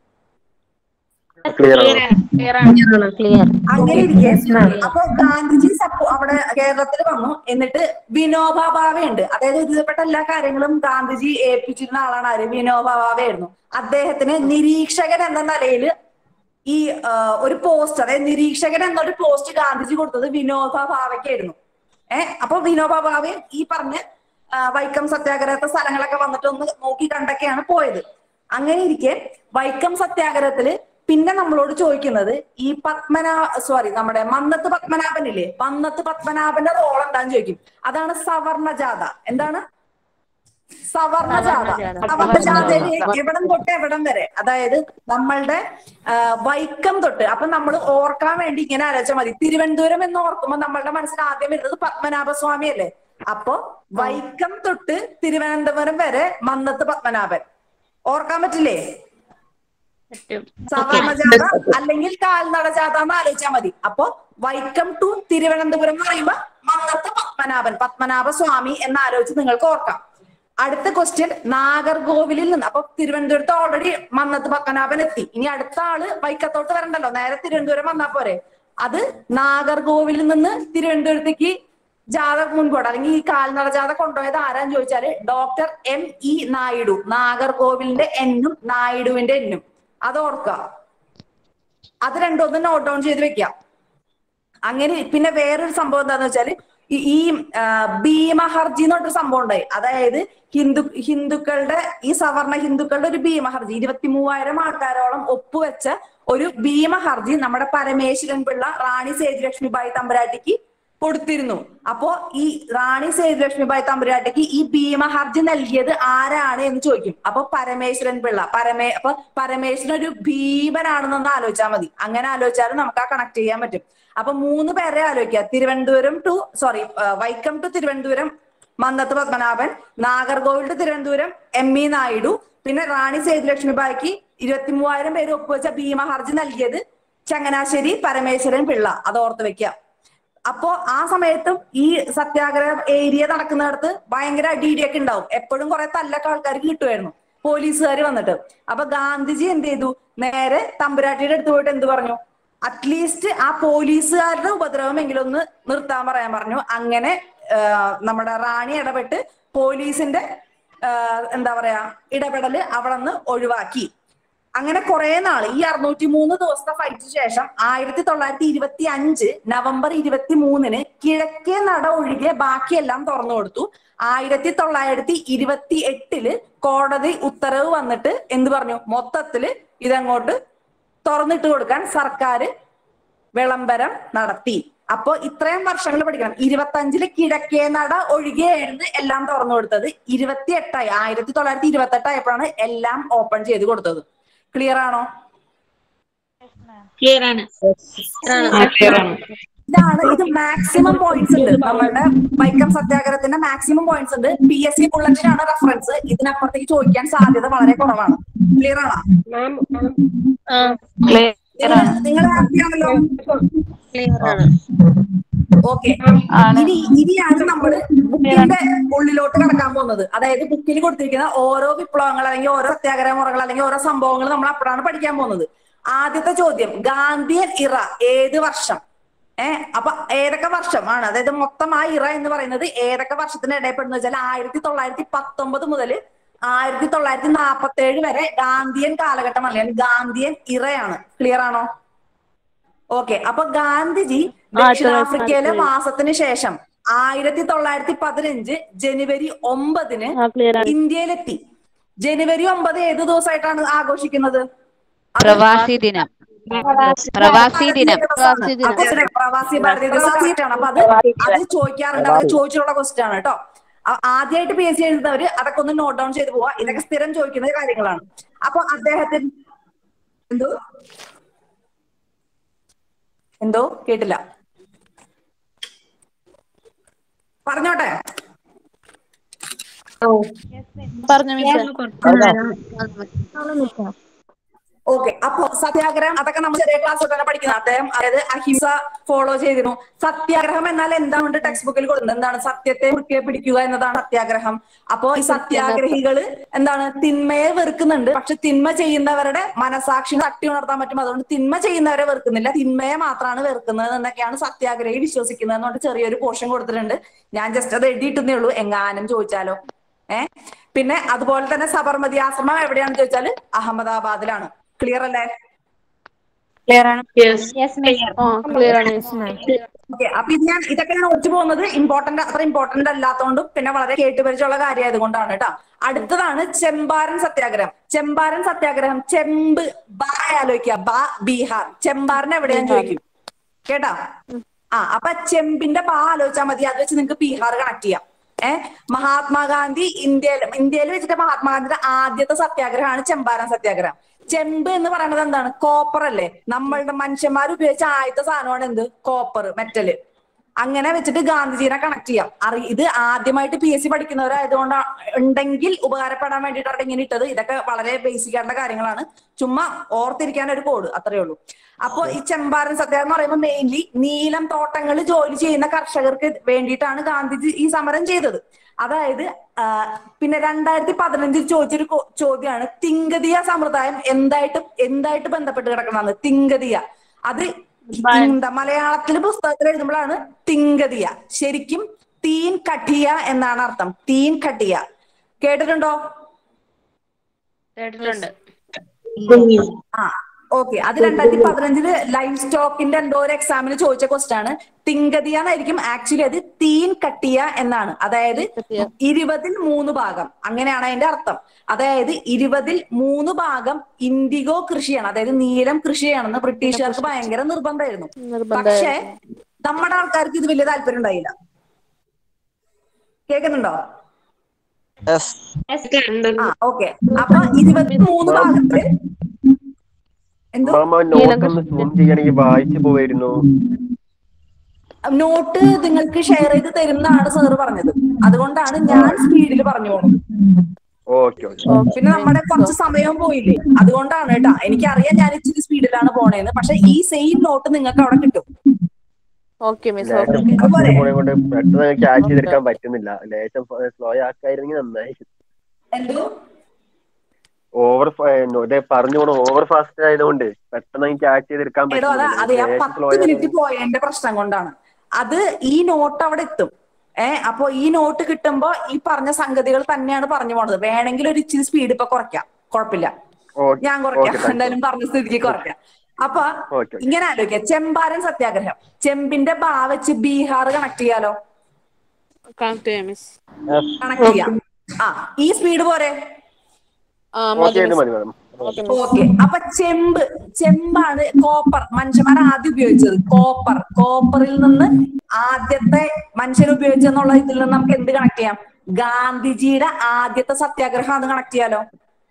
അങ്ങനെ ഇരിക്കെ അപ്പൊ ഗാന്ധിജി സപ്പോ അവിടെ കേരളത്തിൽ വന്നു എന്നിട്ട് വിനോബ ഭാവയുണ്ട് അതായത് ഒരുവിധപ്പെട്ട എല്ലാ കാര്യങ്ങളും ഗാന്ധിജി ഏൽപ്പിച്ചിരുന്ന ആളാണ് ആര് വിനോബ ഭാവയായിരുന്നു അദ്ദേഹത്തിന് നിരീക്ഷകൻ എന്ന നിലയിൽ ഈ ആ, ഒരു പോസ്റ്റ് അതായത് നിരീക്ഷകൻ എന്നൊരു പോസ്റ്റ് ഗാന്ധിജി കൊടുത്തത് വിനോബ ഭാവയ്ക്കായിരുന്നു ഏഹ് അപ്പൊ വിനോബ ഭാവെ ഈ പറഞ്ഞ ആ, വൈക്കം സത്യാഗ്രഹത്തെ സ്ഥലങ്ങളൊക്കെ വന്നിട്ട് ഒന്ന് നോക്കി കണ്ടൊക്കെയാണ് പോയത് അങ്ങനെ ഇരിക്കെ വൈക്കം സത്യാഗ്രഹത്തില് പിന്നെ നമ്മളോട് ചോദിക്കുന്നത് ഈ പത്മനാ സോറി നമ്മുടെ മന്നത്ത് പത്മനാഭനില്ലേ മന്നത്ത് പത്മനാഭന്റെ റോൾ എന്താന്ന് ചോദിക്കും അതാണ് സവർണജാത എന്താണ് സവർണജാത സവർണജാഥ. സവർണജാതയില് എവിടം തൊട്ട് എവിടം വരെ അതായത് നമ്മളുടെ ആ, വൈക്കം തൊട്ട് അപ്പൊ നമ്മൾ ഓർക്കാൻ വേണ്ടി ഇങ്ങനെ ആലോചിച്ചാൽ മതി തിരുവനന്തപുരം എന്ന് ഓർക്കുമ്പോൾ നമ്മളുടെ മനസ്സിൽ ആദ്യം വരുന്നത് പത്മനാഭസ്വാമി അല്ലേ അപ്പൊ വൈക്കം തൊട്ട് തിരുവനന്തപുരം വരെ മന്നത്ത് പത്മനാഭൻ ഓർക്കാൻ പറ്റില്ലേ സവർണജാത അല്ലെങ്കിൽ കാൽനട ജാഥ എന്ന് ആലോചിച്ചാൽ മതി അപ്പൊ വൈക്കം ടു തിരുവനന്തപുരം എന്ന് പറയുമ്പോ മന്നത്ത് പത്മനാഭൻ പത്മനാഭ സ്വാമി എന്ന് ആലോചിച്ച് നിങ്ങൾക്ക് ഓർക്കാം അടുത്ത ക്വസ്റ്റ്യൻ നാഗർകോവിലിൽ നിന്ന് അപ്പൊ തിരുവനന്തപുരത്ത് ഓൾറെഡി മന്നത്ത് പത്മനാഭൻ എത്തി ഇനി അടുത്ത ആള് വൈക്കത്തോട്ട് വരണ്ടല്ലോ നേരെ തിരുവനന്തപുരം വന്നാ പോരെ അത് നാഗർകോവിലിൽ നിന്ന് തിരുവനന്തപുരത്തേക്ക് ജാഥ മുൻപോട്ട് അല്ലെങ്കിൽ ഈ കാൽനട ജാഥ കൊണ്ടുപോയത് ആരാന്ന് ചോദിച്ചാല് ഡോക്ടർ എം ഇ നായിഡു നാഗർകോവിലിന്റെ എന്നും നായിഡുവിന്റെ എന്നും അത് ഓർക്കുക അത് രണ്ടും ഒന്ന് നോട്ട് ഡൗൺ ചെയ്ത് വെക്കാം അങ്ങനെ പിന്നെ വേറൊരു സംഭവം എന്താന്ന് വെച്ചാല് ഈ- ഈ ആ, ഭീമഹർജി എന്ന് പറഞ്ഞൊരു സംഭവം ഉണ്ടായി അതായത് ഹിന്ദു ഹിന്ദുക്കളുടെ ഈ സവർണ ഹിന്ദുക്കളുടെ ഒരു ഭീമഹർജി ഇരുപത്തി മൂവായിരം ആൾക്കാരോളം ഒപ്പുവെച്ച ഒരു ഭീമഹർജി നമ്മുടെ പരമേശ്വരൻ പിള്ള റാണി സേതുലക്ഷ്മിബായി തമ്പുരാട്ടിക്ക് കൊടുത്തിരുന്നു അപ്പോ ഈ റാണി സേതുലക്ഷ്മിബായി തമ്പുരാട്ടിക്ക് ഈ ഭീമഹർജി നൽകിയത് ആരാണ് എന്ന് ചോദിക്കും അപ്പൊ പരമേശ്വരൻ പിള്ള പരമേ അപ്പൊ പരമേശ്വരൻ ഒരു ഭീമനാണെന്നൊന്ന് ആലോചിച്ചാൽ മതി അങ്ങനെ ആലോചിച്ചാലും നമുക്ക് ആ കണക്ട് ചെയ്യാൻ പറ്റും അപ്പൊ മൂന്ന് പേരെ ആലോചിക്കുക Thiruvananthapuram to sorry Vaikom to Thiruvananthapuram Mannath Padmanabhan Nagercoil to Thiruvananthapuram M E Naidu പിന്നെ റാണി സേതുലക്ഷ്മിബായിക്ക് ഇരുപത്തി മൂവായിരം പേര് ഒപ്പുവെച്ച ഭീമഹർജി നൽകിയത് ചങ്ങനാശ്ശേരി പരമേശ്വരൻ പിള്ള അത് ഓർത്ത് വെക്കുക അപ്പോ ആ സമയത്തും ഈ സത്യാഗ്രഹ ഏരിയ നടക്കുന്നിടത്ത് ഭയങ്കര അടിയിടിയൊക്കെ ഉണ്ടാവും എപ്പോഴും കുറെ തല്ലൊക്കെ ആൾക്കാർക്ക് കിട്ടുമായിരുന്നു പോലീസുകാർ വന്നിട്ട് അപ്പൊ ഗാന്ധിജി എന്ത് ചെയ്തു നേരെ തമ്പുരാട്ടിയുടെ അടുത്ത് പോയിട്ട് എന്ത് പറഞ്ഞു അറ്റ്ലീസ്റ്റ് ആ പോലീസുകാരുടെ ഉപദ്രവമെങ്കിലും ഒന്ന് നിർത്താൻ പറയാൻ പറഞ്ഞു അങ്ങനെ ആ, നമ്മുടെ റാണി ഇടപെട്ട് പോലീസിന്റെ ആ, എന്താ പറയാ ഇടപെടല് അവിടെ നിന്ന് ഒഴിവാക്കി അങ്ങനെ കുറെ നാൾ ഈ അറുന്നൂറ്റി മൂന്ന് ദിവസത്തെ ഫൈറ്റിന് ശേഷം ആയിരത്തി തൊള്ളായിരത്തി ഇരുപത്തി അഞ്ച് നവംബർ ഇരുപത്തി മൂന്നിന് കിഴക്കേ നട ഒഴികെ ബാക്കിയെല്ലാം തുറന്നു കൊടുത്തു ആയിരത്തി തൊള്ളായിരത്തി ഇരുപത്തി എട്ടില് കോടതി ഉത്തരവ് വന്നിട്ട് എന്ത് പറഞ്ഞു മൊത്തത്തില് ഇതങ്ങോട്ട് തുറന്നിട്ട് കൊടുക്കാൻ സർക്കാർ വിളംബരം നടത്തി അപ്പോ ഇത്രയും വർഷങ്ങൾ പഠിക്കണം ഇരുപത്തഞ്ചില് കിഴക്കേ നട ഒഴികെയായിരുന്നു എല്ലാം തുറന്നു കൊടുത്തത് ഇരുപത്തി എട്ടായി ആയിരത്തി തൊള്ളായിരത്തി ഇരുപത്തി എട്ടായപ്പോഴാണ് എല്ലാം ഓപ്പൺ ചെയ്ത് കൊടുത്തത് ക്ലിയർ ആണോ ക്ലിയർ ആണ് ഇതാണ് ഇത് മാക്സിമം പോയിന്റ്സ് ഉണ്ട് നമ്മളുടെ വൈക്കം സത്യാഗ്രഹത്തിന്റെ മാക്സിമം പോയിന്റ്സ് ഉണ്ട് പി എസ് സി ബുള്ളറ്റിനാണ് റെഫറൻസ് ഇതിനപ്പുറത്തേക്ക് ചോദിക്കാൻ സാധ്യത വളരെ കുറവാണ് ക്ലിയർ ആണോ നിങ്ങൾ ഹാപ്പി ആണല്ലോ ഓക്കെ ഇനി ഇനിയാണ് നമ്മൾ ബുക്കിന്റെ ഉള്ളിലോട്ട് കടക്കാൻ പോകുന്നത് അതായത് ബുക്കിൽ കൊടുത്തിരിക്കുന്ന ഓരോ വിപ്ലവങ്ങൾ അല്ലെങ്കിൽ ഓരോ സത്യാഗ്രഹ മുറകൾ അല്ലെങ്കിൽ ഓരോ സംഭവങ്ങൾ നമ്മൾ അപ്പോഴാണ് പഠിക്കാൻ പോകുന്നത് ആദ്യത്തെ ചോദ്യം ഗാന്ധിയൻ ഇറ ഏത് വർഷം ഏഹ് അപ്പൊ ഏതൊക്കെ വർഷമാണ് അതായത് മൊത്തം ആ ഇറ എന്ന് പറയുന്നത് ഏതൊക്കെ വർഷത്തിന് ഇടയപ്പെടുന്ന വെച്ചാൽ ആയിരത്തി തൊള്ളായിരത്തി പത്തൊമ്പത് മുതൽ ആയിരത്തി തൊള്ളായിരത്തി നാൽപ്പത്തി ഏഴ് വരെ ഗാന്ധിയൻ കാലഘട്ടം അല്ലെങ്കിൽ ഗാന്ധിയൻ ഇറയാണ് ക്ലിയർ ആണോ ഓക്കെ അപ്പൊ ഗാന്ധിജി ദക്ഷിണാഫ്രിക്കയിലെ മാസത്തിന് ശേഷം ആയിരത്തി തൊള്ളായിരത്തി പതിനഞ്ച് ജനുവരി ഒമ്പതിന് ഇന്ത്യയിലെത്തി ജനുവരി ഒമ്പത് ഏത് ദിവസമായിട്ടാണ് ആഘോഷിക്കുന്നത് പ്രവാസി ദിനം പ്രവാസി ദിനം അപ്പൊ ഇതിന് പ്രവാസി ഭാരതീയ ദിവസമായിട്ടാണ് അപ്പൊ അത് അത് ചോദിക്കാറുണ്ട് അവർ ചോദിച്ചിട്ടുള്ള ക്വസ്റ്റ്യൻ ആണ് കേട്ടോ ആദ്യമായിട്ട് പി എസ് സി എഴുതുന്നവര് അതൊക്കെ ഒന്ന് നോട്ട് ഡൗൺ ചെയ്ത് പോവാ ഇതൊക്കെ സ്ഥിരം ചോദിക്കുന്ന കാര്യങ്ങളാണ് അപ്പൊ അദ്ദേഹത്തിന് എന്തോ എന്തോ കേട്ടില്ല പറഞ്ഞോട്ടെ പറഞ്ഞു ഓക്കെ അപ്പൊ സത്യാഗ്രഹം അതൊക്കെ നമ്മൾ ചെറിയ ക്ലാസ് തന്നെ പഠിക്കുന്നത് അദ്ദേഹം അതായത് അഹിംസ ഫോളോ ചെയ്തിരുന്നു സത്യാഗ്രഹം എന്നാൽ എന്താണ് ടെക്സ്റ്റ് ബുക്കിൽ കൊടുക്കുന്നത് എന്താണ് സത്യത്തെ മുറുക്കെ പിടിക്കുക എന്നതാണ് സത്യാഗ്രഹം അപ്പോ ഈ സത്യാഗ്രഹികള് എന്താണ് തിന്മയെ വെറുക്കുന്നുണ്ട് പക്ഷെ തിന്മ ചെയ്യുന്നവരുടെ മനസാക്ഷി തട്ടി ഉണർത്താൻ പറ്റും അതുകൊണ്ട് തിന്മ ചെയ്യുന്നവരെ വെറുക്കുന്നില്ല തിന്മയെ മാത്രമാണ് വെറുക്കുന്നത് എന്നൊക്കെയാണ് സത്യാഗ്രഹി വിശ്വസിക്കുന്നത് എന്നുകൊണ്ട് ചെറിയൊരു പോർഷൻ കൊടുത്തിട്ടുണ്ട് ഞാൻ ജസ്റ്റ് അത് എഴുതിയിട്ടുന്നേ ഉള്ളൂ എങ്ങാനും ചോദിച്ചാലോ ഏഹ് പിന്നെ അതുപോലെ തന്നെ സബർമതി ആശ്രമം എവിടെയാണെന്ന് ചോദിച്ചാൽ അഹമ്മദാബാദിലാണ് ക്ലിയർ അല്ലേ ക്ലിയർ ആണ് ക്ലിയർ ആണ് ഓക്കെ അപ്പൊ ഇത് ഞാൻ ഇതൊക്കെ ഞാൻ ഒഴിച്ചു പോകുന്നത് ഇമ്പോർട്ടന്റ് അത്ര ഇമ്പോർട്ടന്റ് അല്ലാത്തതുകൊണ്ടും പിന്നെ വളരെ കേട്ടുപരിചയമുള്ള കാര്യമായത് കൊണ്ടാണ് കേട്ടോ അടുത്തതാണ് ചെമ്പാരൻ സത്യാഗ്രഹം ചെമ്പാരൻ സത്യാഗ്രഹം ചെമ്പ് ബാ ആലോചിക്കുക ബാ ബീഹാർ ചെമ്പാരൻ എവിടെയാന്ന് ചോദിക്കും കേട്ടാ ആ അപ്പൊ ചെമ്പിന്റെ ബാ ആലോചിച്ചാൽ മതി അത് വെച്ച് നിങ്ങൾക്ക് ബീഹാർ കണക്ട് ചെയ്യാം ഏഹ് മഹാത്മാഗാന്ധി ഇന്ത്യയിൽ ഇന്ത്യയിൽ വെച്ചിട്ട് മഹാത്മാഗാന്ധിയുടെ ആദ്യത്തെ സത്യാഗ്രഹമാണ് ചെമ്പാരൻ സത്യാഗ്രഹം ചെമ്പ് എന്ന് പറയുന്നത് എന്താണ് കോപ്പർ അല്ലേ നമ്മളുടെ മനുഷ്യന്മാർ ഉപയോഗിച്ച ആദ്യത്തെ സാധനമാണ് എന്ത് കോപ്പർ മെറ്റല് അങ്ങനെ വെച്ചിട്ട് ഗാന്ധിജീനെ കണക്ട് ചെയ്യാം അറി ഇത് ആദ്യമായിട്ട് പി എസ് സി പഠിക്കുന്നവരായതുകൊണ്ട് ഉണ്ടെങ്കിൽ ഉപകാരപ്പെടാൻ വേണ്ടിയിട്ടാണ് ഇങ്ങനെ ഇട്ടത് ഇതൊക്കെ വളരെ ബേസിക് ആയിട്ടുള്ള കാര്യങ്ങളാണ് ചുമ്മാ ഓർത്തിരിക്കാൻ ഒരു കോഡ് അത്രേ ഉള്ളൂ അപ്പൊ ഈ ചെമ്പാരൻ സത്യാഗ്രഹം എന്ന് പറയുമ്പോൾ മെയിൻലി നീലം തോട്ടങ്ങളിൽ ജോലി ചെയ്യുന്ന കർഷകർക്ക് വേണ്ടിയിട്ടാണ് ഗാന്ധിജി ഈ സമരം ചെയ്തത് അതായത് ആ, പിന്നെ രണ്ടായിരത്തി പതിനഞ്ചിൽ ചോദിച്ചൊരു കോ- ചോദ്യമാണ് തിങ്കതിയ സമ്പ്രദായം എന്തായിട്ട് എന്തായിട്ട് ബന്ധപ്പെട്ട് കിടക്കണമെന്ന് തിങ്കതിയ അത് എന്താ മലയാളത്തില് പുസ്തകത്തിൽ എഴുതുമ്പോഴാണ് തിങ്കതിയ ശരിക്കും തീൻ കഠിയ എന്നാണ് അർത്ഥം തീൻ കഠിയ കേട്ടിട്ടുണ്ടോ കേട്ടിട്ടുണ്ട് ആ ഓക്കെ അത് രണ്ടായിരത്തി പതിനഞ്ചില് ലൈഫ് സ്റ്റോക്കിന്റെ എന്തോ ഒരു എക്സാമിന് ചോദിച്ച ക്വസ്റ്റ്യൻ ആണ് തിങ്കതിയ എന്നായിരിക്കും ആക്ച്വലി അത് തീൻ കട്ടിയ എന്നാണ് അതായത് ഇരുപതിൽ മൂന്ന് ഭാഗം അങ്ങനെയാണ് അതിന്റെ അർത്ഥം അതായത് ഇരുപതിൽ മൂന്ന് ഭാഗം ഇൻഡിഗോ കൃഷിയാണ് അതായത് നീലം കൃഷിയാണെന്ന് ബ്രിട്ടീഷുകാർക്ക് ഭയങ്കര നിർബന്ധമായിരുന്നു പക്ഷേ നമ്മുടെ ആൾക്കാർക്ക് ഇത് വലിയ താല്പര്യം ഉണ്ടായില്ല കേൾക്കുന്നുണ്ടോ ആ ഓക്കെ അപ്പൊ ഇരുപത്തി മൂന്ന് ഭാഗത്തില് എന്തോ മാമ നോട്ട് ഒന്ന് സൂം ചെയ്യണമെങ്കിൽ വായിച്ചു പോയിരുന്നു നോട്ട് നിങ്ങൾക്ക് ഷെയർ ചെയ്ത് തരുന്നതാണ് സാറ് പറഞ്ഞത് അതുകൊണ്ടാണ് ഞാൻ സ്പീഡിൽ പറഞ്ഞു പോകുന്നത് ഓക്കെ ഓക്കെ പിന്നെ നമ്മുടെ കുറച്ച് സമയവും പോയില്ലേ അതുകൊണ്ടാണ് കേട്ടാ എനിക്കറിയാം ഞാൻ ഇച്ചിരി സ്പീഡിലാണ് പോണേന്ന് പക്ഷെ ഈ സെയിം നോട്ട് നിങ്ങൾക്ക് അവിടെ കിട്ടും ഓക്കെ മിസ് ലേശം അച്ഛനും കൂടെ കൊണ്ട് പെട്ടെന്ന് ക്യാച്ച് ചെയ്തെടുക്കാൻ പറ്റുന്നില്ല ലേശം സ്ലോ ആക്കായിരുന്നെങ്കിൽ നന്നായി എന്തോ ഓവർ ഇതേ പറഞ്ഞു പോണ ഓവർ ഫാസ്റ്റ് ആയതുകൊണ്ട് പെട്ടെന്ന് ക്യാച്ച് ചെയ്തെടുക്കാൻ എടോ അതാ അതെ ആ ലേശം സ്ലോ പത്ത് മിനിറ്റ് പോയതിന്റെ പ്രശ്നം കൊണ്ടാണ് അത് ഈ നോട്ട് അവിടെ എത്തും ഏ അപ്പൊ ഈ നോട്ട് കിട്ടുമ്പോ ഈ പറഞ്ഞ സംഗതികൾ തന്നെയാണ് പറഞ്ഞു പോണത് വേണമെങ്കിൽ ഒരു ഇച്ചിരി സ്പീഡ് ഇപ്പൊ കുറയ്ക്കാം കുഴപ്പമില്ല ഞാൻ കുറയ്ക്കാം എന്തായാലും പറഞ്ഞ സ്ഥിതിക്ക് കുറയ്ക്കാം അപ്പൊ ഓക്കെ ഇങ്ങനെ ആലോചിക്കാം ചെമ്പാരൻ സത്യാഗ്രഹം ചെമ്പിന്റെ ബാ വെച്ച് ബീഹാർ കണക്ട് ചെയ്യാലോ കണക്ട് ചെയ്യാം മിസ് കണക്ട് ചെയ്യാം ആ ഈ സ്പീഡ് പോരെ ആ ഓക്കെ മതി മതി മിസ് മാഡം ഓക്കെ ഓക്കെ അപ്പൊ ചെമ്പ് ചെമ്പാണ് കോപ്പർ മനുഷ്യന്മാർ ആദ്യം ഉപയോഗിച്ചത് കോപ്പർ കോപ്പറിൽ നിന്ന് ആദ്യത്തെ മനുഷ്യർ ഉപയോഗിച്ചെന്നുള്ള ഇതിൽ നിന്ന് നമുക്ക് എന്ത് കണക്ട് ചെയ്യാം ഗാന്ധിജിയുടെ ആദ്യത്തെ സത്യാഗ്രഹം അത് കണക്ട് ചെയ്യാലോ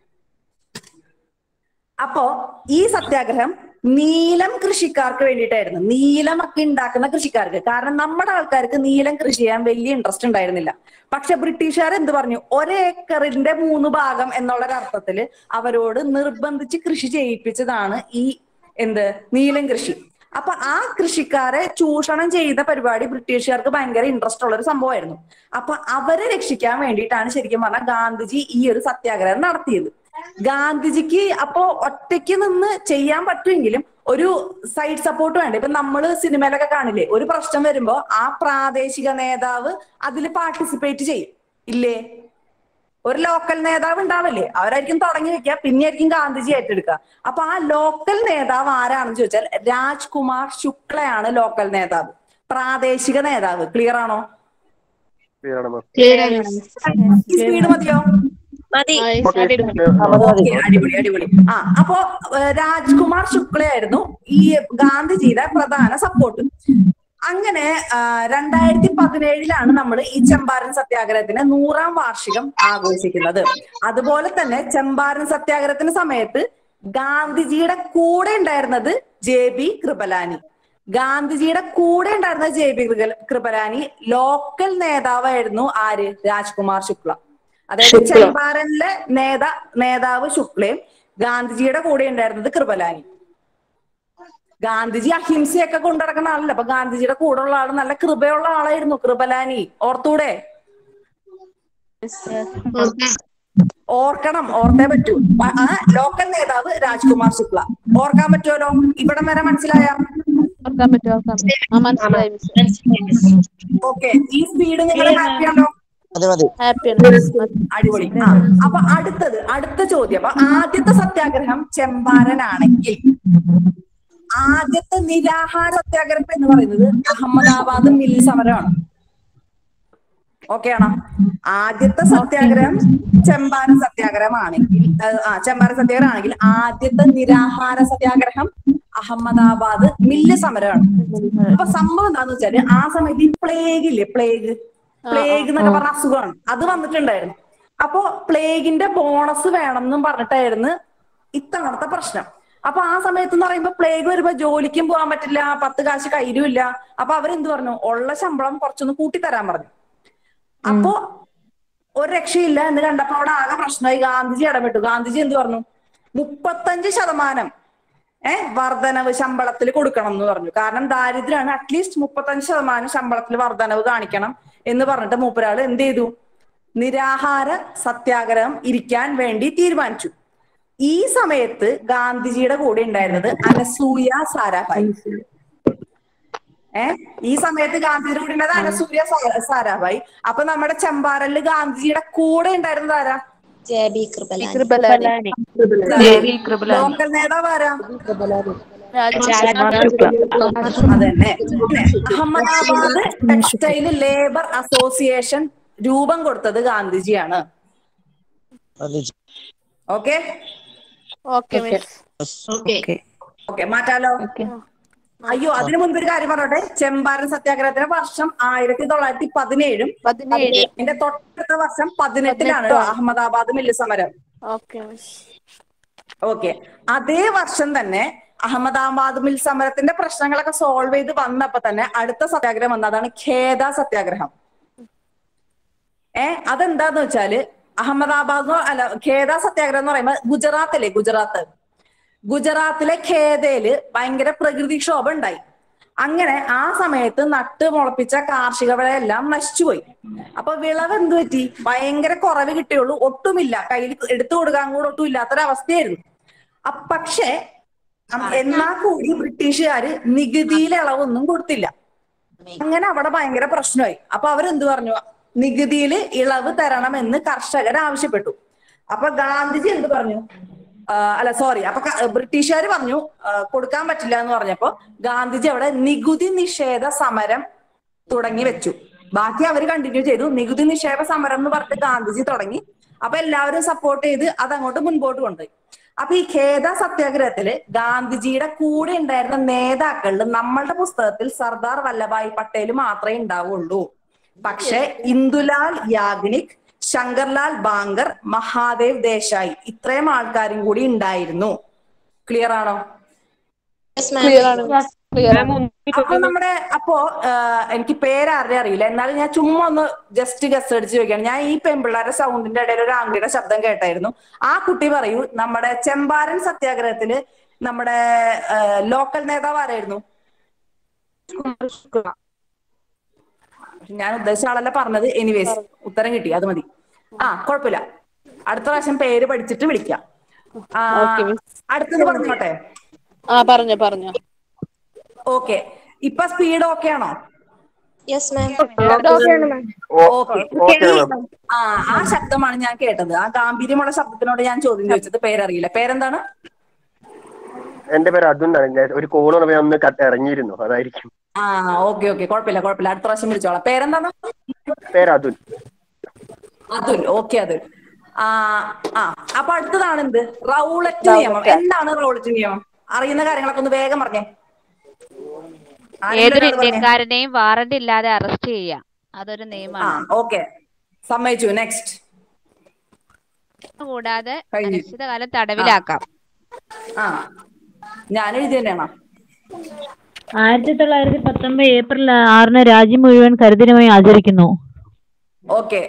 അപ്പോ ഈ സത്യാഗ്രഹം നീലം കൃഷിക്കാർക്ക് വേണ്ടിയിട്ടായിരുന്നു നീലം ഒക്കെ ഉണ്ടാക്കുന്ന കൃഷിക്കാർക്ക് കാരണം നമ്മുടെ ആൾക്കാർക്ക് നീലം കൃഷി ചെയ്യാൻ വലിയ ഇൻട്രസ്റ്റ് ഉണ്ടായിരുന്നില്ല പക്ഷെ ബ്രിട്ടീഷുകാർ എന്ത് പറഞ്ഞു ഒരേക്കറിന്റെ മൂന്ന് ഭാഗം എന്നുള്ള അർത്ഥത്തില് അവരോട് നിർബന്ധിച്ച് കൃഷി ചെയ്യിപ്പിച്ചതാണ് ഈ എന്ത് നീലം കൃഷി അപ്പൊ ആ കൃഷിക്കാരെ ചൂഷണം ചെയ്ത പരിപാടി ബ്രിട്ടീഷുകാർക്ക് ഭയങ്കര ഇൻട്രസ്റ്റ് ഉള്ള ഒരു സംഭവമായിരുന്നു അപ്പൊ അവരെ രക്ഷിക്കാൻ വേണ്ടിയിട്ടാണ് ശരിക്കും പറഞ്ഞാൽ ഗാന്ധിജി ഈ ഒരു സത്യാഗ്രഹം നടത്തിയത് ഗാന്ധിജിക്ക് അപ്പോ ഒറ്റയ്ക്ക് നിന്ന് ചെയ്യാൻ പറ്റുമെങ്കിലും ഒരു സൈഡ് സപ്പോർട്ട് വേണ്ട ഇപ്പൊ നമ്മള് സിനിമയിലൊക്കെ കാണില്ലേ ഒരു പ്രശ്നം വരുമ്പോ ആ പ്രാദേശിക നേതാവ് അതിൽ പാർട്ടിസിപ്പേറ്റ് ചെയ്യും ഇല്ലേ ഒരു ലോക്കൽ നേതാവ് ഉണ്ടാവില്ലേ അവരായിരിക്കും തുടങ്ങി വെക്കുക പിന്നെയായിരിക്കും ഗാന്ധിജി ഏറ്റെടുക്കുക അപ്പൊ ആ ലോക്കൽ നേതാവ് ആരാണെന്ന് ചോദിച്ചാൽ രാജ്കുമാർ ശുക്ലയാണ് ലോക്കൽ നേതാവ് പ്രാദേശിക നേതാവ് ക്ലിയർ ആണോ ഈ സ്പീഡ് മതിയോ മതി ഓക്കെ അടിപൊളി അടിപൊളി ആ അപ്പോ ഏഹ്, രാജ്കുമാർ ശുക്ലയായിരുന്നു ഈ ഗാന്ധിജിയുടെ പ്രധാന സപ്പോർട്ട് അങ്ങനെ ആ, രണ്ടായിരത്തി പതിനേഴിലാണ് നമ്മൾ ഈ ചമ്പാരൻ സത്യാഗ്രഹത്തിന്റെ നൂറാം വാർഷികം ആഘോഷിക്കുന്നത് അതുപോലെ തന്നെ ചമ്പാരൻ സത്യാഗ്രഹത്തിന്റെ സമയത്ത് ഗാന്ധിജിയുടെ കൂടെ ഉണ്ടായിരുന്നത് ജെ ബി കൃപലാനി ഗാന്ധിജിയുടെ കൂടെ ഉണ്ടായിരുന്ന ജെ ബി കൃപലാനി ലോക്കൽ നേതാവായിരുന്നു ആര് രാജ്കുമാർ ശുക്ല അതായത് ശുക്ല. ചമ്പാരനിലെ നേതാ നേതാവ് ശുക്ലയും ഗാന്ധിജിയുടെ കൂടെ ഉണ്ടായിരുന്നത് കൃപലാനി ഗാന്ധിജി അഹിംസയൊക്കെ കൊണ്ടുനടക്കുന്ന ആളല്ല അപ്പൊ ഗാന്ധിജിയുടെ കൂടെ ഉള്ള ആള് നല്ല കൃപയുള്ള ആളായിരുന്നു കൃപലാനി ഓർത്തൂടെ ഓർക്കണം ഓർത്തേ പറ്റൂ ആ- ആ ലോക്കൽ നേതാവ് രാജ്കുമാർ ശുക്ല ഓർക്കാൻ പറ്റുമല്ലോ ഇവിടം വരെ മനസ്സിലായ ഓർക്കാൻ പറ്റും ഓർക്കാൻ പറ്റും ആ മനസ്സിലായി മിസ് ഓക്കെ ഈ സ്പീഡ് നിങ്ങൾ ഹാപ്പിയാണോ മതി മതി ഹാപ്പിയാണ് മിസ് അടിപൊളി ആ അപ്പൊ അടുത്തത് അടുത്ത ചോദ്യം അപ്പൊ ആദ്യത്തെ സത്യാഗ്രഹം ചെമ്പാരനാണെങ്കിൽ ആദ്യത്തെ നിരാഹാര സത്യാഗ്രഹം എന്ന് പറയുന്നത് അഹമ്മദാബാദ് മിൽ സമരമാണ് ഓക്കെ ആണോ ആദ്യത്തെ സത്യാഗ്രഹം ചെമ്പാരൻ സത്യാഗ്രഹമാണെങ്കിൽ ഏഹ്, ആ ചെമ്പാരൻ സത്യാഗ്രഹം ആണെങ്കിൽ ആദ്യത്തെ നിരാഹാര സത്യാഗ്രഹം അഹമ്മദാബാദ് മില്ല് സമരമാണ് അപ്പൊ സംഭവം എന്താന്ന് വെച്ചാല് ആ സമയത്ത് ഈ പ്ലേഗ് ഇല്ലേ പ്ലേഗ് പ്ലേഗ് എന്നൊക്കെ പറഞ്ഞ അസുഖമാണ് അത് വന്നിട്ടുണ്ടായിരുന്നു അപ്പോ പ്ലേഗിന്റെ ബോണസ് വേണം എന്നും പറഞ്ഞിട്ടായിരുന്നു ഇത്തവണത്തെ പ്രശ്നം അപ്പൊ ആ സമയത്ത് എന്ന് പറയുമ്പോ പ്ലേഗ് വരുമ്പോ ജോലിക്കും പോകാൻ പറ്റില്ല പത്ത് കാശ് കയ്യിലും ഇല്ല അപ്പൊ അവരെന്ത് പറഞ്ഞു ഉള്ള ശമ്പളം കുറച്ചൊന്ന് കൂട്ടിത്തരാൻ പറഞ്ഞു അപ്പോ ഒരു രക്ഷയില്ല എന്ന് കണ്ടപ്പോ അവിടെ ആകെ പ്രശ്നമായി ഗാന്ധിജി ഇടപെട്ടു ഗാന്ധിജി എന്ത് പറഞ്ഞു മുപ്പത്തഞ്ച് ശതമാനം ഏഹ് വർധനവ് ശമ്പളത്തിൽ കൊടുക്കണം എന്ന് പറഞ്ഞു കാരണം ദാരിദ്ര്യമാണ് അറ്റ്ലീസ്റ്റ് മുപ്പത്തഞ്ച് ശതമാനം ശമ്പളത്തിൽ വർധനവ് കാണിക്കണം എന്ന് പറഞ്ഞിട്ട് മൂപ്പരാള് എന്ത് ചെയ്തു നിരാഹാര സത്യാഗ്രഹം ഇരിക്കാൻ വേണ്ടി തീരുമാനിച്ചു ഈ സമയത്ത് ഗാന്ധിജിയുടെ കൂടെ ഉണ്ടായിരുന്നത് അനസൂയ സാരാഭായ് ഏ ഈ സമയത്ത് ഗാന്ധിജിയുടെ കൂടെ ഉണ്ടായത് അനസൂയ സാ- സാരാഭായ് അപ്പൊ നമ്മുടെ ചമ്പാരനില് ഗാന്ധിജിയുടെ കൂടെ ഉണ്ടായിരുന്നത് ആരാ ജെ ബി കൃപലാനി കൃപലാനി. ജെ.ബി. കൃപലാനി. ലോക്കൽ നേതാവ് ആരാ രാജ- അതന്നെ പിന്നെ അഹമ്മദാബാദ് ടെക്സ്റ്റൈൽ ലേബർ അസോസിയേഷൻ രൂപം കൊടുത്തത് ഗാന്ധിജിയാണ് ഓക്കെ ഓക്കെ മിസ് ഓക്കെ മാറ്റാലോ അയ്യോ അതിനു മുൻപ് ഒരു കാര്യം പറഞ്ഞോട്ടെ ചെമ്പാരൻ സത്യാഗ്രഹത്തിന്റെ വർഷം ആയിരത്തി തൊള്ളായിരത്തി പതിനേഴും പതിനേഴ്. അതിന്റെ തൊട്ടടുത്ത വർഷം പതിനെട്ടിലാണ് കേട്ടോ അഹമ്മദാബാദ് മില്ല് സമരം ഓക്കെ മിസ് ഓക്കെ അതേ വർഷം തന്നെ അഹമ്മദാബാദ് മിൽ സമരത്തിന്റെ പ്രശ്നങ്ങളൊക്കെ സോൾവ് ചെയ്ത് വന്നപ്പോ തന്നെ അടുത്ത സത്യാഗ്രഹം വന്നത് അതാണ് ഖേദ സത്യാഗ്രഹം ഏ അതെന്താന്ന് വെച്ചാല് അഹമ്മദാബാദ് അല്ല ഖേദ സത്യാഗ്രഹം എന്ന് പറയുമ്പോൾ ഗുജറാത്ത് അല്ലേ ഗുജറാത്ത് ഗുജറാത്തിലെ ഖേദയില് ഭയങ്കര പ്രകൃതിക്ഷോഭം ഉണ്ടായി അങ്ങനെ ആ സമയത്ത് നട്ട് മുളപ്പിച്ച കാർഷിക വിളയെല്ലാം നശിച്ചുപോയി അപ്പൊ വിളവ് എന്ത് പറ്റി ഭയങ്കര കുറവ് കിട്ടിയുള്ളൂ ഒട്ടുമില്ല കയ്യിൽ എടുത്തു കൊടുക്കാൻ കൂടെ ഒട്ടും ഇല്ലാത്തൊരവസ്ഥയായിരുന്നു അ- പക്ഷേ അം- എന്നാ കൂടി ബ്രിട്ടീഷുകാര് നികുതിയിലെ ഇളവൊന്നും കൊടുത്തില്ല അങ്ങനെ അവിടെ ഭയങ്കര പ്രശ്നമായി അപ്പൊ അവരെന്ത് പറഞ്ഞു നികുതിയിൽ ഇളവ് തരണമെന്ന് കർഷകർ ആവശ്യപ്പെട്ടു അപ്പൊ ഗാന്ധിജി എന്ത് പറഞ്ഞു ആ, അല്ല സോറി അപ്പൊ ബ്രിട്ടീഷുകാർ പറഞ്ഞു ആ, കൊടുക്കാൻ പറ്റില്ല എന്ന് പറഞ്ഞപ്പോ ഗാന്ധിജി അവിടെ നികുതി നിഷേധ സമരം തുടങ്ങി വെച്ചു ബാക്കി അവർ കണ്ടിന്യൂ ചെയ്തു നികുതി നിഷേധ സമരം എന്ന് പറഞ്ഞിട്ട് ഗാന്ധിജി തുടങ്ങി അപ്പൊ എല്ലാവരും സപ്പോർട്ട് ചെയ്ത് അത് അങ്ങോട്ട് മുൻപോട്ട് കൊണ്ടുപോയി അപ്പൊ ഈ ഖേദ സത്യാഗ്രഹത്തില് ഗാന്ധിജിയുടെ കൂടെ ഉണ്ടായിരുന്ന നേതാക്കളിൽ നമ്മളുടെ പുസ്തകത്തിൽ സർദാർ വല്ലഭായ് പട്ടേൽ മാത്രമേ ഉണ്ടാവുള്ളൂ പക്ഷെ ഇന്ദുലാൽ യാഗ്നിക് ശങ്കർലാൽ ബാങ്കർ മഹാദേവ് ദേശായി ഇത്രയും ആൾക്കാരും കൂടി ഉണ്ടായിരുന്നു ക്ലിയർ ആണോ ക്ലിയർ ആണ് ക്ലിയർ ആണ് അപ്പൊ നമ്മുടെ അപ്പോ ആ, എനിക്ക് പേരാരുടെ അറിയില്ല എന്നാലും ഞാൻ ചുമ്മാ ഒന്ന് ജസ്റ്റ് ഗസ് അടിച്ച് ചോദിക്കുകയാണ് ഞാൻ ഈ പെൺപിള്ളേരുടെ സൗണ്ടിന്റെ ഇടയിൽ ഒരു ആംഗ്ലിയുടെ ശബ്ദം കേട്ടായിരുന്നു ആ കുട്ടി പറയൂ നമ്മുടെ ചെമ്പാരൻ സത്യാഗ്രഹത്തില് നമ്മുടെ ലോക്കൽ നേതാവ് ആരായിരുന്നു ഞാൻ ഉദ്ദേശിച്ച ആളല്ല പറഞ്ഞത് എനിവേസ് ഉത്തരം കിട്ടി അത് മതി ആ കുഴപ്പമില്ല അടുത്ത പ്രാവശ്യം പേര് പഠിച്ചിട്ട് വിളിക്കാം ആ, Okay, miss. അടുത്തത് പറഞ്ഞോട്ടെ ആ പറഞ്ഞോ പറഞ്ഞോ ഓക്കെ ഇപ്പൊ സ്പീഡ് ഓക്കെ ആണോ യെസ് മാം ഓക്കെ ആ ആ ശബ്ദമാണ് ഞാൻ കേട്ടത് ആ ഗാംഭീര്യമുള്ള ശബ്ദത്തിനോട് ഞാൻ ചോദ്യം ചോദിച്ചത് പേരറിയില്ല പേരെന്താണ് എന്റെ പേര് അതുൽ എന്നാണ് ഞാൻ ഒരു കോൾ പറഞ്ഞ ഒന്ന് കട്ട് ഇറങ്ങിയിരുന്നു അതായിരിക്കും ആ ഓക്കെ ഓക്കെ കുഴപ്പമില്ല കുഴപ്പമില്ല അടുത്ത പ്രാവശ്യം വിളിച്ചോളാം പേരെന്താണ് പേര് അതുൽ അതുൽ ഓക്കെ അതുൽ ആ ആ അപ്പൊ അടുത്തതാണ് എന്ത് റൗളറ്റ് നിയമം എന്താണ് റൗളറ്റ് നിയമം അറിയുന്ന കാര്യങ്ങളൊക്കെ ഒന്ന് വേഗം പറഞ്ഞേ ആരെങ്കിലും ഏതൊരു ഒരാൾ പറഞ്ഞേ. ഇന്ത്യക്കാരനെയും വാറന്റ് ഇല്ലാതെ അറസ്റ്റ് ചെയ്യാം അതൊരു ആ നിയമമാണ് ഓക്കെ സമ്മതിച്ചു നെക്സ്റ്റ് കൂടാതെ കഴിഞ്ഞു. അനിശ്ചിതകാലം തടവിലാക്കാം ആ ഞാൻ എഴുതി തന്നെയാണോ ആയിരത്തി തൊള്ളായിരത്തി പത്തൊമ്പത് ഏപ്രിൽ ആറിന് രാജ്യം മുഴുവൻ കരിദിനമായി ആചരിക്കുന്നു ഓക്കെ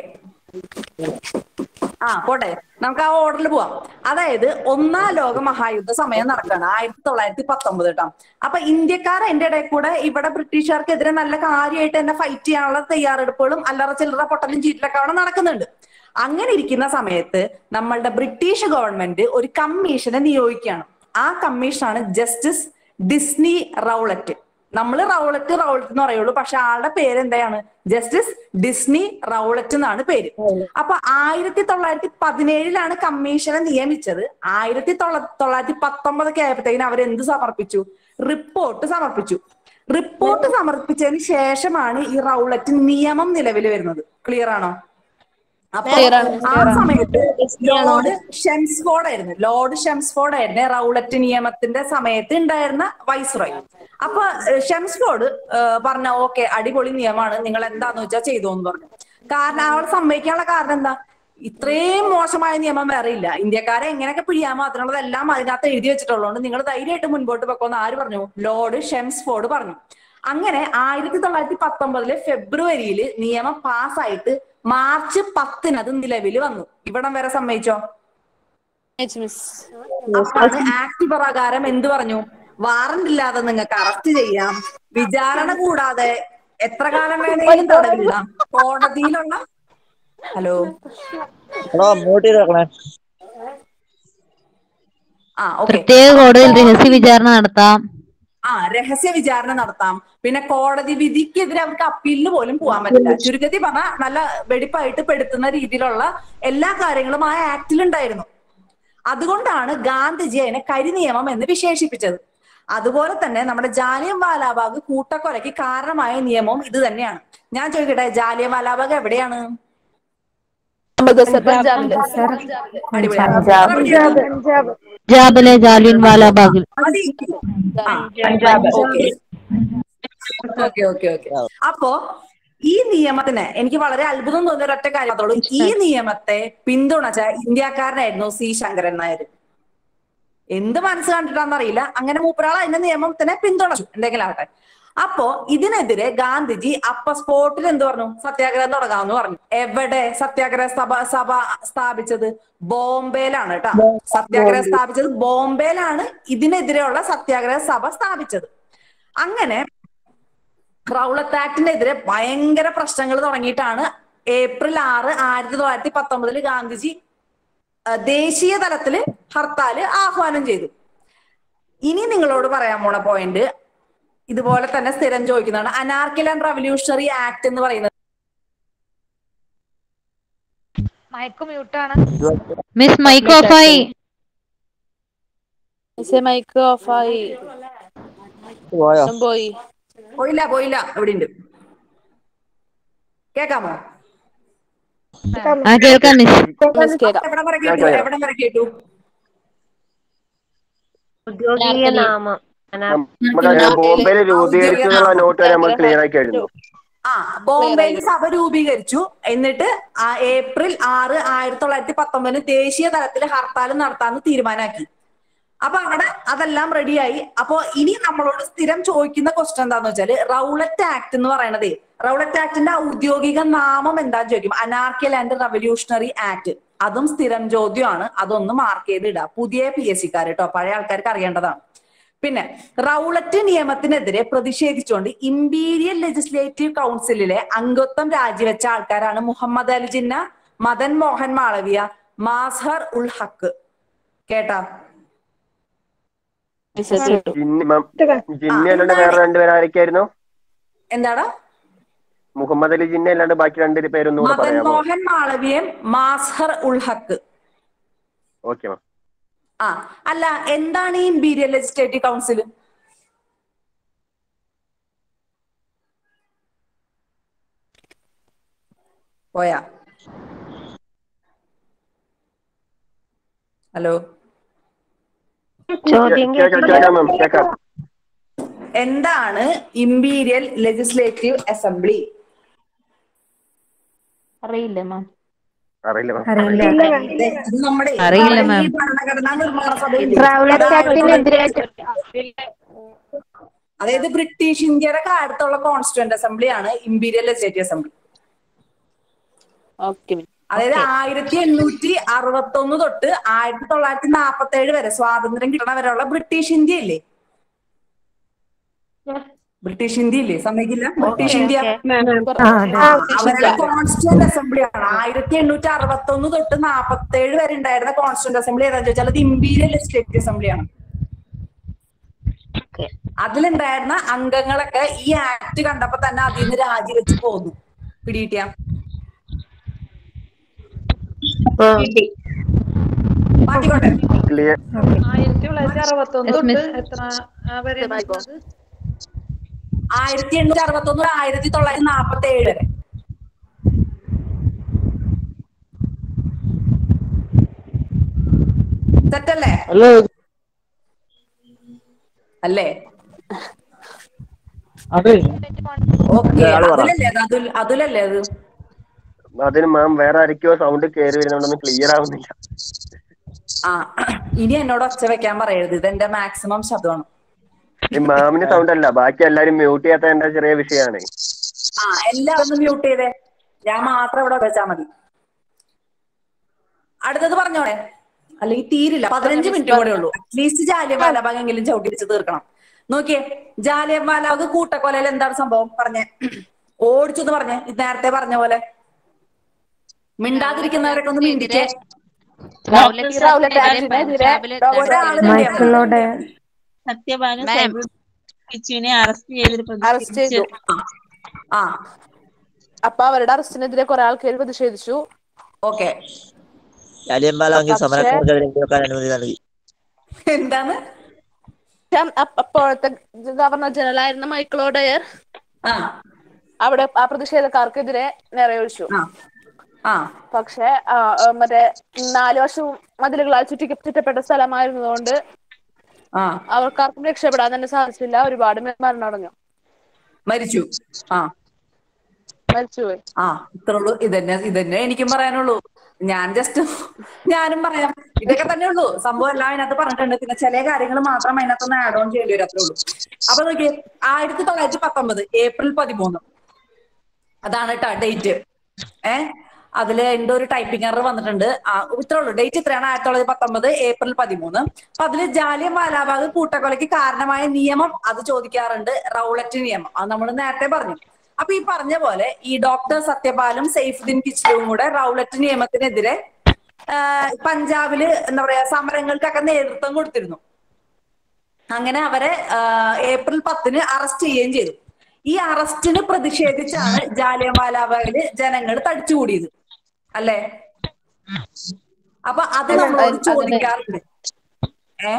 ആ പോട്ടെ നമുക്ക് ആ ഓർഡറിൽ പോവാം അതായത് ഒന്നാം ലോക മഹായുദ്ധ സമയം നടക്കുകയാണ് ആയിരത്തി തൊള്ളായിരത്തി പത്തൊമ്പത് കേട്ടോ അപ്പൊ ഇന്ത്യക്കാർ എന്റെ ഇടയിൽ കൂടെ ഇവിടെ ബ്രിട്ടീഷുകാർക്കെതിരെ നല്ല കാര്യമായിട്ട് തന്നെ ഫൈറ്റ് ചെയ്യാനുള്ള തയ്യാറെടുപ്പുകളും അല്ലറ ചില്ലറ പൊട്ടലും ചീറ്റിലൊക്കെ അവിടെ നടക്കുന്നുണ്ട് അങ്ങനെ ഇരിക്കുന്ന സമയത്ത് നമ്മളുടെ ബ്രിട്ടീഷ് ഗവൺമെന്റ് ഒരു കമ്മീഷനെ നിയോഗിക്കുകയാണ് ആ കമ്മീഷനാണ് ജസ്റ്റിസ് ഡിസ്നി റൗളറ്റ് നമ്മൾ റൗളറ്റ് റൗളറ്റ് എന്ന് പറയുള്ളൂ പക്ഷെ ആളുടെ പേര് എന്താണ് ജസ്റ്റിസ് ഡിസ്നി റൗളറ്റ് എന്നാണ് പേര് അപ്പൊ ആയിരത്തി തൊള്ളായിരത്തി പതിനേഴിലാണ് കമ്മീഷനെ നിയമിച്ചത് ആയിരത്തി തൊള്ള- തൊള്ളായിരത്തി പത്തൊമ്പതൊക്കെ ആയപ്പോഴത്തേക്കിന് അവർ എന്ത് സമർപ്പിച്ചു റിപ്പോർട്ട് സമർപ്പിച്ചു റിപ്പോർട്ട് സമർപ്പിച്ചതിന് ശേഷമാണ് ഈ റൗളറ്റ് നിയമം നിലവിൽ വരുന്നത് ക്ലിയർ ആണോ അപ്പൊ Clear ആണ്, ആ clear ആണ്. സമയത്ത് ലോർഡ് ഷെംസ്ഫോർഡ് ആയിരുന്നു ലോർഡ് ഷെംസ്ഫോർഡ് ആയിരുന്നു റൗളറ്റ് നിയമത്തിന്റെ സമയത്ത് ഉണ്ടായിരുന്ന വൈസ്രോയ് അപ്പൊ ഏഹ്, ഷെംസ്ഫോർഡ് ഏഹ്, പറഞ്ഞ ഓക്കെ അടിപൊളി നിയമമാണ് നിങ്ങൾ എന്താന്ന് വെച്ചാൽ ചെയ്തു എന്ന് പറഞ്ഞു കാരണം അവൾ സമ്മതിക്കാനുള്ള കാരണം എന്താ ഇത്രയും മോശമായ നിയമം വേറെ ഇല്ല ഇന്ത്യക്കാരെ എങ്ങനെയൊക്കെ പിഴിയാമോ അതിനുള്ളതെല്ലാം അതിനകത്ത് എഴുതി വെച്ചിട്ടുള്ളതുകൊണ്ട് നിങ്ങൾ ധൈര്യമായിട്ട് മുൻപോട്ട് വെക്കോന്ന് ആര് പറഞ്ഞു ലോർഡ് ഷെംസ്ഫോർഡ് പറഞ്ഞു അങ്ങനെ ആയിരത്തി തൊള്ളായിരത്തി പത്തൊമ്പതിലെ ഫെബ്രുവരിയിൽ നിയമം പാസ്സായിട്ട് മാർച്ച് പത്തിന് അത് നിലവിൽ വന്നു ഇവിടം വരെ സമ്മതിച്ചോ അപ്പാണ് ആക്ട് പ്രകാരം എന്ത് പറഞ്ഞു വാറന്റ് ഇല്ലാതെ നിങ്ങൾക്ക് അറസ്റ്റ് ചെയ്യാം വിചാരണ കൂടാതെ എത്ര കാലം വേണമെങ്കിലും തടവിടാം കോടതിയിലുള്ള ഹലോ എടാ മ്യൂട്ട് ചെയ്ത് വെക്കണേ ആ ഓക്കെ പ്രത്യേക കോടതിയിൽ രഹസ്യ വിചാരണ നടത്താം ആ രഹസ്യ വിചാരണ നടത്താം പിന്നെ കോടതി വിധിക്കെതിരെ അവർക്ക് അപ്പീലിന് പോലും പോകാൻ പറ്റില്ല ചുരുക്കത്തിൽ പറഞ്ഞാൽ നല്ല വെടിപ്പായിട്ട് പെടുത്തുന്ന രീതിയിലുള്ള എല്ലാ കാര്യങ്ങളും ആ ആക്ടിൽ ഉണ്ടായിരുന്നു അതുകൊണ്ടാണ് ഗാന്ധിജി അതിനെ കരിനിയമം എന്ന് വിശേഷിപ്പിച്ചത് അതുപോലെ തന്നെ നമ്മുടെ ജാലിയൻ വാലാബാഗ് കൂട്ടക്കൊലയ്ക്ക് കാരണമായ നിയമവും ഇത് തന്നെയാണ് ഞാൻ ചോദിക്കട്ടെ ജാലിയൻ വാലാബാഗ് എവിടെയാണ് പഞ്ചാബില് അടിപൊളിയാണ്. പഞ്ചാബ്. എവിടെയാണ്? പഞ്ചാബിലെ ജാലിയൻ വാലാബാഗിൽ മതി. ആ, ഓക്കേ. ഓക്കെ ഓക്കെ ഓക്കെ അപ്പോ ഈ നിയമത്തിന് എനിക്ക് വളരെ അത്ഭുതം തോന്നിയ ഒരൊറ്റ കാര്യം മാത്രമേ ഉള്ളൂ ഈ നിയമത്തെ പിന്തുണച്ച ഇന്ത്യക്കാരനായിരുന്നു സി ശങ്കരൻ നായർ എന്ത് മനസ്സ് കണ്ടിട്ടാണെന്നറിയില്ല അങ്ങനെ മൂപ്പരാൾ അതിന്റെ നിയമത്തിനെ പിന്തുണച്ചു എന്തെങ്കിലും ആവട്ടെ അപ്പോ ഇതിനെതിരെ ഗാന്ധിജി അപ്പ സ്പോട്ടിൽ എന്ത് പറഞ്ഞു സത്യാഗ്രഹം തുടങ്ങാമെന്ന് പറഞ്ഞു എവിടെ സത്യാഗ്രഹ സഭ സഭ സ്ഥാപിച്ചത് ബോംബെയിലാണ് കേട്ടോ സത്യാഗ്രഹം സ്ഥാപിച്ചത് ബോംബെയിലാണ് ഇതിനെതിരെയുള്ള സത്യാഗ്രഹ സഭ സ്ഥാപിച്ചത് അങ്ങനെ റൗളത്ത് ആക്ടിനെതിരെ ഭയങ്കര പ്രശ്നങ്ങൾ തുടങ്ങിയിട്ടാണ് ഏപ്രിൽ ആറ് ആയിരത്തി തൊള്ളായിരത്തി പത്തൊമ്പതിൽ ഗാന്ധിജി ആ, ദേശീയ തലത്തില് ഹർത്താല് ആഹ്വാനം ചെയ്തു ഇനി നിങ്ങളോട് പറയാൻ പോണ പോയിന്റ് ഇതുപോലെ തന്നെ സ്ഥിരം ചോദിക്കുന്നതാണ് അനാർക്കിൽ ആൻഡ് റവല്യൂഷണറി ആക്ട് എന്ന് പറയുന്നത് മയക്ക് മ്യൂട്ടാണ് മിസ് മൈക്ക് ഓഫായി മൈക്ക് ഓഫായി പോയോ പോയി പോയില്ല പോയില്ല ഇവിടെ ഉണ്ട് കേക്കാമോ ആ കേൾക്കാം മിസ് മിസ് കേൾക്കാം എവിടെ വരെ കേട്ടു എവിടെ വരെ കേട്ടു ഔദ്യോഗിക നാമം നമ്മുടെ ബോംബെയിൽ രൂപീകരിച്ചതുള്ള നോട്ട് വരെ നമ്മൾ ക്ലിയർ ആക്കി കഴിഞ്ഞു ആ ബോംബെയിൽ സഭ രൂപീകരിച്ചു എന്നിട്ട് ആ ഏപ്രിൽ ആറ് ആയിരത്തി തൊള്ളായിരത്തി പത്തൊമ്പതിന് ദേശീയ തലത്തിൽ ഹർത്താൽ നടത്താന്ന് തീരുമാനാക്കി അപ്പൊ അവിടെ അതെല്ലാം റെഡിയായി അപ്പൊ ഇനി നമ്മളോട് സ്ഥിരം ചോദിക്കുന്ന ക്വസ്റ്റൻ എന്താന്ന് വെച്ചാല് റൗളറ്റ് ആക്ട് എന്ന് പറയണതേ റൗളറ്റ് ആക്ടിന്റെ ഔദ്യോഗിക നാമം എന്താന്ന് ചോദിക്കും അനാർക്കിയൽ ആൻഡ് റവല്യൂഷണറി ആക്ട് അതും സ്ഥിരം ചോദ്യമാണ് അതൊന്ന് മാർക്ക് ചെയ്ത് ഇടുക പുതിയ പി എസ് സിക്കാർ കേട്ടോ പഴയ ആൾക്കാർക്ക് അറിയേണ്ടതാണ് പിന്നെ റൗളറ്റ് നിയമത്തിനെതിരെ പ്രതിഷേധിച്ചുകൊണ്ട് ഇമ്പീരിയൽ ലെജിസ്ലേറ്റീവ് കൗൺസിലിലെ അംഗത്വം രാജിവെച്ച ആൾക്കാരാണ് മുഹമ്മദ് അലി ജിന്ന മദൻ മോഹൻ മാളവിയ മാസ്ഹർ ഉൽ ഹക്ക് കേട്ടാ ജിന്നി മം- ജിന്നി അല്ലാണ്ട് വേറെ രണ്ടുപേരും ആരൊക്കെയായിരുന്നു എന്താടാ മുഹമ്മദ് അലി ജിന്നി അല്ലാണ്ട് ബാക്കി രണ്ട് പേരൊന്നും കൂടെ മദൻ പറയാമോ മോഹൻ മാളവിയം മാസ്ഹർ ഉൽ ഹക്ക് ഓക്കെ മാം ആ അല്ല എന്താണ് ഈ ഇമ്പീരിയൽ ലെജിസ്ലേറ്റീവ് കൗൺസിൽ പോയാ ഹലോ ചോദ്യം കേക്കാം കേക്കാം മാം കേക്കാം എന്താണ് ഇമ്പീരിയൽ ലെജിസ്ലേറ്റീവ് അസംബ്ലി അറിയില്ല മാം അറിയില്ല മാം ദേ, ഇത് നമ്മുടെ അറിയില്ല, നമ്മുടെ ഈ മാം. ഭരണഘടനാ നിർമ്മാണ സഭയിൽ റൗളറ്റ് ആക്ടിനെതിരായിട്ട് അതായത് ബ്രിട്ടീഷ് ഇന്ത്യയുടെ കാലത്തുള്ള കോൺസ്റ്റിറ്റ്യൂന്റ് അസംബ്ലിയാണ് ഇമ്പീരിയൽ ലെജിസ്ലേറ്റീവ് അസംബ്ലി ഓക്കെ അതായത് ആയിരത്തി എണ്ണൂറ്റി അറുപത്തി ഒന്ന് തൊട്ട് ആയിരത്തി തൊള്ളായിരത്തി നാപ്പത്തി ഏഴ് വരെ സ്വാതന്ത്ര്യം കിട്ടണ വരെയുള്ള ബ്രിട്ടീഷ് ഇന്ത്യ ഇല്ലേ ബ്രിട്ടീഷ് ഇന്ത്യ ഇല്ലേ സമ്മതിക്കില്ല ബ്രിട്ടീഷ് ഇന്ത്യ ആ, അവരുടെ കോൺസ്റ്റിറ്റ്യൂന്റ് അസംബ്ലിയാണ് ആയിരത്തി എണ്ണൂറ്റി അറുപത്തി ഒന്ന് തൊട്ട് നാപ്പത്തി ഏഴ് വരെ ഉണ്ടായിരുന്ന കോൺസ്റ്റിറ്റ്യൂന്റ് അസംബ്ലി ഏതാണെന്ന് ചോദിച്ചാൽ അത് ഇമ്പീരിയൽ ലെജിസ്ലേറ്റീവ് അസംബ്ലിയാണ് ഓക്കെ അതിലുണ്ടായിരുന്ന അംഗങ്ങളൊക്കെ ഈ ആക്ട് കണ്ടപ്പോ തന്നെ അതിൽ നിന്ന് രാജിവെച്ച് പോന്നു പിടികിട്ടിയ കിട്ടി മാറ്റിക്കോട്ടെ ക്ലിയർ ആയിരത്തി തൊള്ളായിരത്തി അറുപത്തി ഒന്ന് തൊട്ട് എത്ര ആ, വരെ നടന്നത്? ആയിരത്തി എണ്ണൂറ്റി അറുപത്തി ഒന്ന് ആയിരത്തി തൊള്ളായിരത്തി നാപ്പത്തി ഏഴ് വരെ തെറ്റല്ലേ അല്ല അല്ലേ അതെ ഓക്കെ ഇയാള് പറ. അതിലല്ലേ അത് അതുൽ അതുലല്ലേ അത് അതിന് മാം വേറെ ആരൊക്കെയോ സൗണ്ട് കയറി വരുന്നുണ്ടൊന്നും ക്ലിയർ ആവുന്നില്ല ആ ഇനി എന്നോട് ഒച്ച വെക്കാൻ പറയരുത് ഇത് എന്റെ മാക്സിമം ശബ്ദമാണ് ഈ മാമിന് സൗണ്ട് അല്ല ബാക്കി എല്ലാരും മ്യൂട്ട് ചെയ്യാത്ത എന്റെ ചെറിയ വിഷയമാണ് ആ എല്ലാവരും മ്യൂട്ട് ചെയ്തേ ഞാൻ മാത്രം ഇവിടെ വെച്ചാ മതി അടുത്തത് പറഞ്ഞോടെ അല്ലെങ്കിൽ തീരില്ല പതിനഞ്ച് മിനിറ്റ് കൂടെ ഉള്ളൂ അറ്റ്ലീസ്റ്റ് ജാലിയൻവാലാബാഗെങ്കിലും ചവിട്ടി വെച്ച് തീർക്കണം നോക്കിയേ ജാലിയൻവാലാബാഗ് കൂട്ടക്കൊലയിൽ എന്താണ് സംഭവം പറഞ്ഞേ ഓടിച്ചു എന്ന് പറഞ്ഞേ ഇത് നേരത്തെ പറഞ്ഞ പോലെ മിണ്ടാതിരിക്കുന്നവരൊക്കെ ഒന്ന് മിണ്ടിക്കേ ഒരാള് മൈക്കിളിലൂടെ സത്യഭാഗം Ma'am. കിച്ചുവിനെ അറസ്റ്റ് ചെയ്തിട്ട് അറസ്റ്റ് ചെയ്തു ആ അപ്പൊ അവരുടെ അറസ്റ്റിനെതിരെ കുറെ ആൾക്കാർ പ്രതിഷേധിച്ചു ഓക്കെ ജാലിയൻവാലാബാഗ് പക്ഷേ- സമരക്കാർക്കെതിരെ കേൾക്കാൻ അനുമതി നൽകി എന്താണ് അപ്പ- അപ്പോഴത്തെ ഗവർണർ ജനറൽ ആയിരുന്ന മൈക്കിൾ ഓഡയർ അവിടെ ആ പ്രതിഷേധക്കാർക്കെതിരെ നിറയൊഴിച്ചു ആ പക്ഷെ ആ, ആ, മറ്റേ നാല് വർഷവും മതിലുകളാൽ ചുറ്റി ചുറ്റപ്പെട്ട സ്ഥലമായിരുന്നതുകൊണ്ട് ആ അവർക്കാർക്കും രക്ഷപ്പെടാൻ തന്നെ സാധിച്ചില്ല ഒരുപാട് പേർ മരണമടഞ്ഞു മരിച്ചു ആ മരിച്ചുപോയി ആ ഇത്രേ ഉള്ളൂ ഇതന്നെ ഇതന്നെ എനിക്കും പറയാനുള്ളൂ ഞാൻ ജസ്റ്റ് ഞാനും പറയാം ഇതൊക്കെ തന്നെ ഉള്ളൂ സംഭവം എല്ലാം അതിനകത്ത് പറഞ്ഞിട്ടുണ്ട് പിന്നെ ചില കാര്യങ്ങൾ മാത്രം അതിനകത്തൊന്ന് ആഡ് ഓൺ ചെയ്യേണ്ടി വരും അത്രേ ഉള്ളൂ അപ്പൊ നോക്കിയേ ആയിരത്തി തൊള്ളായിരത്തി പത്തൊമ്പത് ഏപ്രിൽ പതിമൂന്ന് അതാണ് കേട്ടോ ഡേറ്റ് ഏ അതില് എന്റെ ഒരു ടൈപ്പിംഗ് എറർ വന്നിട്ടുണ്ട് ആ ഇത്രേ ഉള്ളൂ ഡേറ്റ് ഇത്രയാണ് ആയിരത്തി തൊള്ളായിരത്തി പത്തൊമ്പത് ഏപ്രിൽ പതിമൂന്ന് അപ്പൊ അതില് ജാലിയൻ വാലാബാഗ് കൂട്ടക്കൊലയ്ക്ക് കാരണമായ നിയമം അത് ചോദിക്കാറുണ്ട് റൗളറ്റ് നിയമം അത് നമ്മൾ നേരത്തെ പറഞ്ഞു അപ്പൊ ഈ പറഞ്ഞ പോലെ ഈ ഡോക്ടർ സത്യപാലും സൈഫുദ്ദീൻ കിച്ചിലും കൂടെ റൗളറ്റ് നിയമത്തിനെതിരെ ആ, പഞ്ചാബില് എന്താ പറയാ സമരങ്ങൾക്കൊക്കെ നേതൃത്വം കൊടുത്തിരുന്നു അങ്ങനെ അവരെ ആ, ഏപ്രിൽ പത്തിന് അറസ്റ്റ് ചെയ്യുകയും ചെയ്തു ഈ അറസ്റ്റിന് പ്രതിഷേധിച്ചാണ് ജാലിയൻവാലാബാഗില് ജനങ്ങൾ തടിച്ചുകൂടിയത് അല്ലേ അപ്പൊ അത് നമ്മളോട് ചോദിക്കാറുണ്ട് ഏ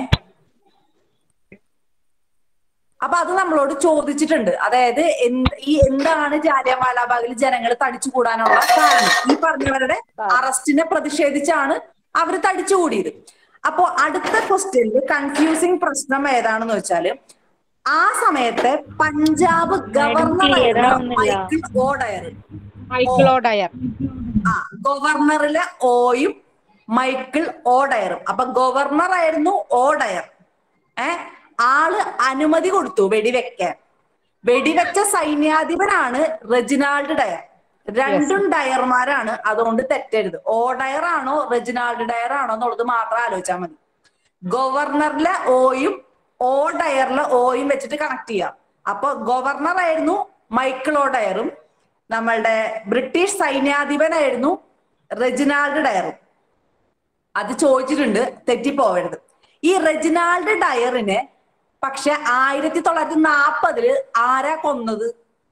അപ്പൊ അത് നമ്മളോട് ചോദിച്ചിട്ടുണ്ട് അതായത് എന്ത് ഈ എന്താണ് ജാലിയൻവാലാബാഗിൽ ജനങ്ങൾ തടിച്ചുകൂടാനുള്ള കാരണം ഈ പറഞ്ഞവരുടെ അറസ്റ്റിനെ പ്രതിഷേധിച്ചാണ് അവർ തടിച്ചുകൂടിയത് അപ്പോ അടുത്ത ക്വസ്റ്റ്യനിൽ കൺഫ്യൂസിങ് പ്രശ്നം ഏതാണെന്ന് വെച്ചാല് ആ സമയത്തെ പഞ്ചാബ് ഗവർണർ clear ആവുന്നില്ല. മൈക്കിൾ ഓഡയർ മൈക്കിൾ ഓഡയർ ആ ഗവർണറിലെ ഓയും മൈക്കിൾ ഓഡയറും അപ്പൊ ഗവർണർ ആയിരുന്നു ഓഡയർ ഏ ആള് അനുമതി കൊടുത്തു വെടിവെക്കാൻ വെടിവെച്ച സൈന്യാധിപനാണ് റെജിനാൾഡ് ഡയർ രണ്ടും ഡയർമാരാണ് അതുകൊണ്ട് തെറ്റരുത് ഓഡയർ ആണോ റെജിനാൾഡ് ഡയർ ആണോ എന്നുള്ളത് മാത്രം ആലോചിച്ചാൽ മതി ഗവർണറിലെ ഓയും ഓ ഡയറിലെ ഓയും വെച്ചിട്ട് കണക്ട് ചെയ്യാം അപ്പൊ ഗവർണർ ആയിരുന്നു മൈക്കിൾ ഓ ഡയറും നമ്മളുടെ ബ്രിട്ടീഷ് സൈന്യാധിപനായിരുന്നു റെജിനാൾഡ് ഡയറും അത് ചോദിച്ചിട്ടുണ്ട് തെറ്റിപ്പോവരുത് ഈ റെജിനാൾഡ് ഡയറിനെ പക്ഷെ ആയിരത്തി തൊള്ളായിരത്തി നാപ്പതില് ആരാ കൊന്നത്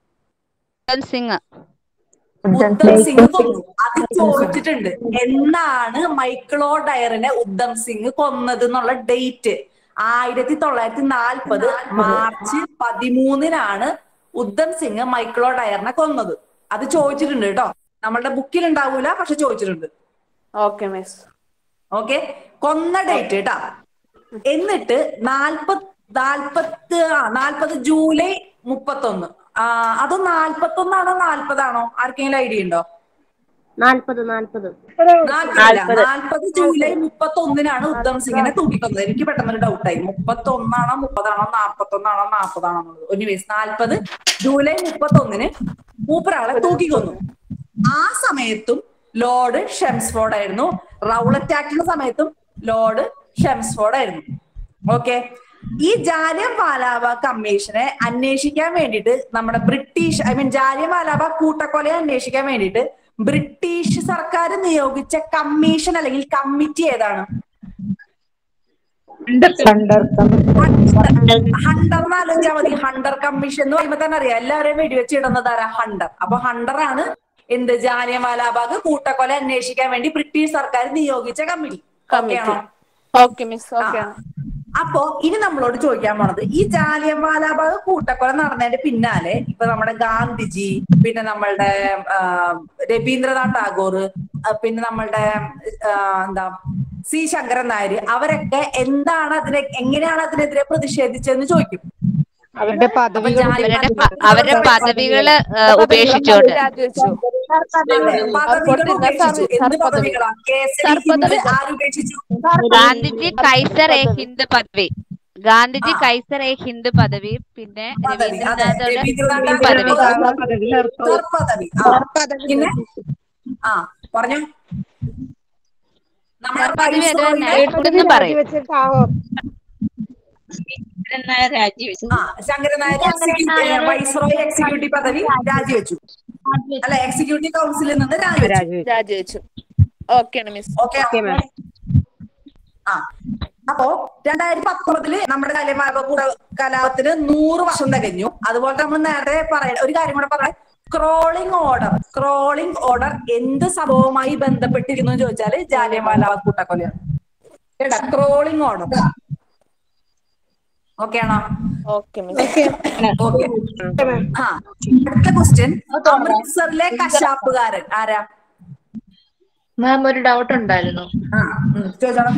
സിംഗ് ഉദ്ധം സിംഗ് കൊന്നു അത് ചോദിച്ചിട്ടുണ്ട് എന്നാണ് മൈക്കിളോ ഡയറിനെ ഉദ്ധം സിംഗ് കൊന്നത് എന്നുള്ള ഡേറ്റ് ആയിരത്തി തൊള്ളായിരത്തി നാൽപ്പത് മാർച്ച് പതിമൂന്നിനാണ് ഉദ്ധം സിംഗ് മൈക്കിളോ ഡയറിനെ കൊന്നത് അത് ചോദിച്ചിട്ടുണ്ട് കേട്ടോ നമ്മളുടെ ബുക്കിൽ ഉണ്ടാവൂല പക്ഷെ ചോദിച്ചിട്ടുണ്ട് ഓക്കെ മിസ് ഓക്കെ കൊന്ന ഡേറ്റ് കേട്ടാ എന്നിട്ട് നാൽപ്പത് നാൽപ്പത്ത് ആ നാൽപ്പത് ജൂലൈ മുപ്പത്തൊന്ന് ആ അത് നാൽപ്പത്തൊന്നാണോ നാൽപ്പതാണോ ആർക്കെങ്കിലും ഐഡിയ ഉണ്ടോ നാൽപ്പത് നാൽപ്പത് നാൽപ്പതില്ല നാൽപ്പത് ജൂലൈ മുപ്പത്തി ഒന്നിനാണ് ഉദ്ധം സിംഗിനെ തൂക്കിക്കൊന്നത് എനിക്ക് പെട്ടെന്നൊരു ഡൗട്ടായി മുപ്പത്തി ഒന്നാണോ മുപ്പതാണോ നാൽപ്പത്തി ഒന്നാണോ നാൽപ്പതാണോ എന്നുള്ളത് ഒന്നിവേസ് നാൽപ്പത് ജൂലൈ മുപ്പത്തി ഒന്നിന് മൂപ്പരാളെ തൂക്കിക്കൊന്നു ആ സമയത്തും ലോർഡ് ഷെംസ്ഫോർഡ് ആയിരുന്നു റൗളറ്റ് ആക്ടിന്റെ സമയത്തും ലോർഡ് ഷെംസ്ഫോർഡ് ആയിരുന്നു ഓക്കെ ഈ ജാലിയൻ വാലാബാഗ് കമ്മീഷനെ അന്വേഷിക്കാൻ വേണ്ടിയിട്ട് നമ്മുടെ British I mean Jallian Walabagh കൂട്ടക്കൊലയെ അന്വേഷിക്കാൻ വേണ്ടിയിട്ട് ബ്രിട്ടീഷ് സർക്കാർ നിയോഗിച്ച കമ്മീഷൻ അല്ലെങ്കിൽ കമ്മിറ്റി ഏതാണ് ഹണ്ടർ എന്ന് ആലോചിച്ചാൽ മതി ഹണ്ടർ കമ്മീഷൻ എന്ന് പറയുമ്പോ തന്നെ അറിയാം എല്ലാവരെയും വെടിവെച്ച് ഇടുന്നത് ആരാ ഹണ്ടർ അപ്പൊ ഹണ്ടർ ആണ് എന്ത് ജാലിയൻവാലാബാഗ് കൂട്ടക്കൊല അന്വേഷിക്കാൻ വേണ്ടി ബ്രിട്ടീഷ് സർക്കാർ നിയോഗിച്ച കമ്മിറ്റി ഓക്കെയാണോ ഓക്കെ മിസ് ഓക്കെ അപ്പോ ഇനി നമ്മളോട് ചോദിക്കാൻ പോണത് ഈ ജാലിയൻവാലാബാഗ് കൂട്ടക്കൊല നടന്നതിന്റെ പിന്നാലെ ഇപ്പൊ നമ്മുടെ ഗാന്ധിജി പിന്നെ നമ്മളുടെ ആ, രവീന്ദ്രനാഥ് ടാഗോർ ആ, പിന്നെ നമ്മളുടെ ആ, എന്താ സി ശങ്കരൻ നായർ അവരൊക്കെ എന്താണ് അതിനെ എങ്ങനെയാണ് അതിനെതിരെ പ്രതിഷേധിച്ചതെന്ന് ചോദിക്കും അവരുടെ പദവികൾ അവരുടെ പ- അവരുടെ പദവികള് ഏഹ്, ഉപേക്ഷിച്ചുകൊണ്ട് പദവികൾ ഉപേക്ഷിച്ചു എന്ത് പദവികളാ കേസരി ഹിന്ദ് ആരുപേക്ഷിച്ചു ഗാന്ധിജി കൈസർ എ ഹിന്ദ് പദവി ഗാന്ധിജി കൈസർ എ ഹിന്ദ് പദവി പിന്നെ പദവി അതെ രവീന്ദ്രനാഥോട് രവീന്ദ്രനാഥ് പദവി സർ പദവി ആ. പിന്നെ ആ പറഞ്ഞു നമ്മുടെ പദവി അത് തന്നെ. വൈസ്രോയിയുടെ എടുത്തെന്ന് പറയും. രാജിവെച്ചു ആ Sankaran Nair executive viceroy executive പദവി രാജിവെച്ചു അല്ല എക്സിക്യൂട്ടീവ് കൗൺസിലിൽ നിന്ന് രാജിവെച്ചു രാജിവെച്ചു ഓക്കെയാണ് മിസ് ഓക്കെ ആ അപ്പോ രണ്ടായിരത്തി പത്തൊമ്പതില് നമ്മുടെ കലമാക കൂട കലാപത്തിന് നൂറ് വർഷം തികഞ്ഞു അതുപോലെ നമ്മൾ നേരത്തെ പറയ ഒരു കാര്യം കൂടെ പറയാം സ്ക്രോളിംഗ് ഓർഡർ സ്ക്രോളിംഗ് ഓർഡർ എന്ത് സംഭവവുമായി ബന്ധപ്പെട്ടിരിക്കുന്നു എന്ന് ചോദിച്ചാല് ജാലിയൻവാലാബാഗ് കൂട്ടക്കൊലയാണ് കേട്ടാ സ്ക്രോളിംഗ് ഓർഡർ ഓക്കെ ആണോ ഓക്കെ മിസ് ഓക്കെ ആ അടുത്ത ക്വസ്റ്റ്യൻ അമൃത്സറിലെ കശാപ്പുകാരൻ ആരാ മാം ഒരു ഡൗട്ട് ഉണ്ടായിരുന്നു ആ ഉം, ചോദിച്ചോളാം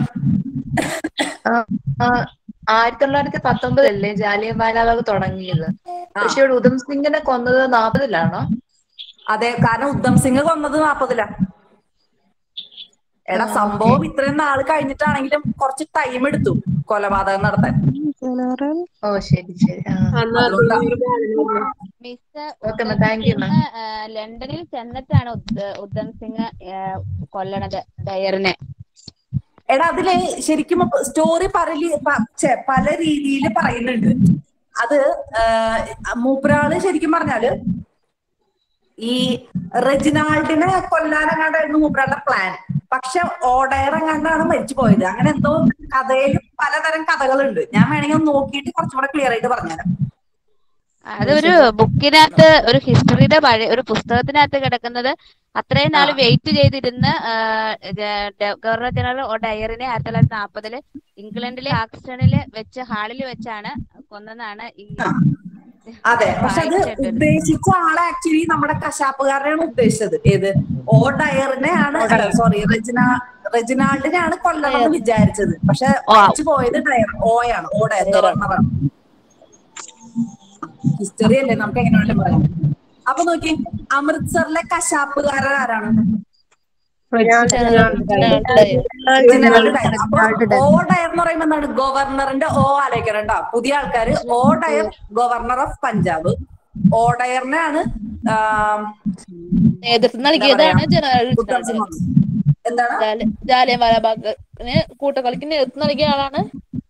ആ, ആയിരത്തി തൊള്ളായിരത്തി പത്തൊമ്പതല്ലേ ജാലിയൻ വാലാബാഗ് തുടങ്ങിയത് പക്ഷെ ഇവിടെ ഉധം സിംഗിനെ കൊന്നത് നാപ്പതിലാണോ അതെ കാരണം ഉദ്ധം സിംഗ് കൊന്നത് നാപ്പതിലാ എടാ സംഭവം ഇത്രയും നാള് കഴിഞ്ഞിട്ടാണെങ്കിലും കുറച്ച് ടൈം എടുത്തു കൊലപാതകം നടത്താൻ ഓ ശരി ശരി ആ. Miss okay Udham thank you ma'am Singh ആ, ലണ്ടനിൽ ചെന്നിട്ടാണ് ഉദ്ധ- ഉദ്ധം സിംഗ് ആ, കൊല്ലണത് ഡയറിനെ എടാ അതില് ശരിക്കും സ്റ്റോറി പറലി പ- ഛെ, പല രീതിയിൽ പറയുന്നുണ്ട് അത് ആ, മൂപ്പരാള് ശരിക്കും പറഞ്ഞാല് ഈ റെജിനാൾഡിനെ കൊല്ലാനെങ്ങാണ്ടായിരുന്നു മൂപ്പരാളുടെ പ്ലാൻ പക്ഷെ ഓടയർ എങ്ങാണ്ടാണ് മരിച്ചു പോയത് അങ്ങനെ എന്തോ കഥയിൽ പലതരം കഥകളുണ്ട് ഞാൻ വേണമെങ്കിൽ ഒന്ന് നോക്കിയിട്ട് കുറച്ചും കൂടെ ക്ലിയർ ആയിട്ട് പറഞ്ഞുതരാം അതൊരു ബുക്കിനകത്ത് ഒരു ഹിസ്റ്ററിയുടെ പഴയ ഒരു പുസ്തകത്തിനകത്ത് കിടക്കുന്നത് അത്രയും നാൾ വെയിറ്റ് ചെയ്തിരുന്ന് ആ, ജ- ഡ- ഗവർണർ ജനറൽ ഓ ഡയറിനെ ആയിരത്തി തൊള്ളായിരത്തി നാൽപ്പതില് ഇംഗ്ലണ്ടിലെ ആക്സ്റ്റണില് വെച്ച് ഹാളിൽ വെച്ചാണ് കൊന്നതാണ് ഈ അതെ പക്ഷെ അത് വായിച്ചിട്ടുണ്ട്. ഉദ്ദേശിച്ച ആളെ ആക്ച്വലി നമ്മുടെ കശാപ്പുകാരനെയാണ് ഉദ്ദേശിച്ചത് ഏത് ഓ ഡയറിനെ ആണ് സോറി റെജിനാ റെജിനാൾഡിനെയാണ് കൊല്ലണം എന്ന് വിചാരിച്ചത് പക്ഷെ മരിച്ചു പോയത് ഡയർ ഓയാണ് ഓ ഡയർ ഗവർണറാണ് ഹിസ്റ്ററി അല്ലേ നമുക്ക് എങ്ങനെ വേണമെങ്കിലും പറയാം അപ്പൊ നോക്കി അമൃത്സറിലെ കശാപ്പുകാരൻ ആരാണ് റെജിനാൾഡ് ഡയർ. അപ്പൊ ഓ ഡയർ എന്ന് പറയുമ്പോ എന്താണ് ഗവർണറിന്റെ ഓ ആലോചിക്കണ്ട പുതിയ ആൾക്കാര് O Dyer governor of Punjab O ഡയറിനെയാണ് ആം, നേതൃത്വം നൽകിയതാണ് ജനറൽ റിച്ചാർഡ്. ജാലി- ജാലിയൻവാലാബാഗിന് കൂട്ടക്കൊലയ്ക്ക് നേതൃത്വം നൽകിയ ആളാണ്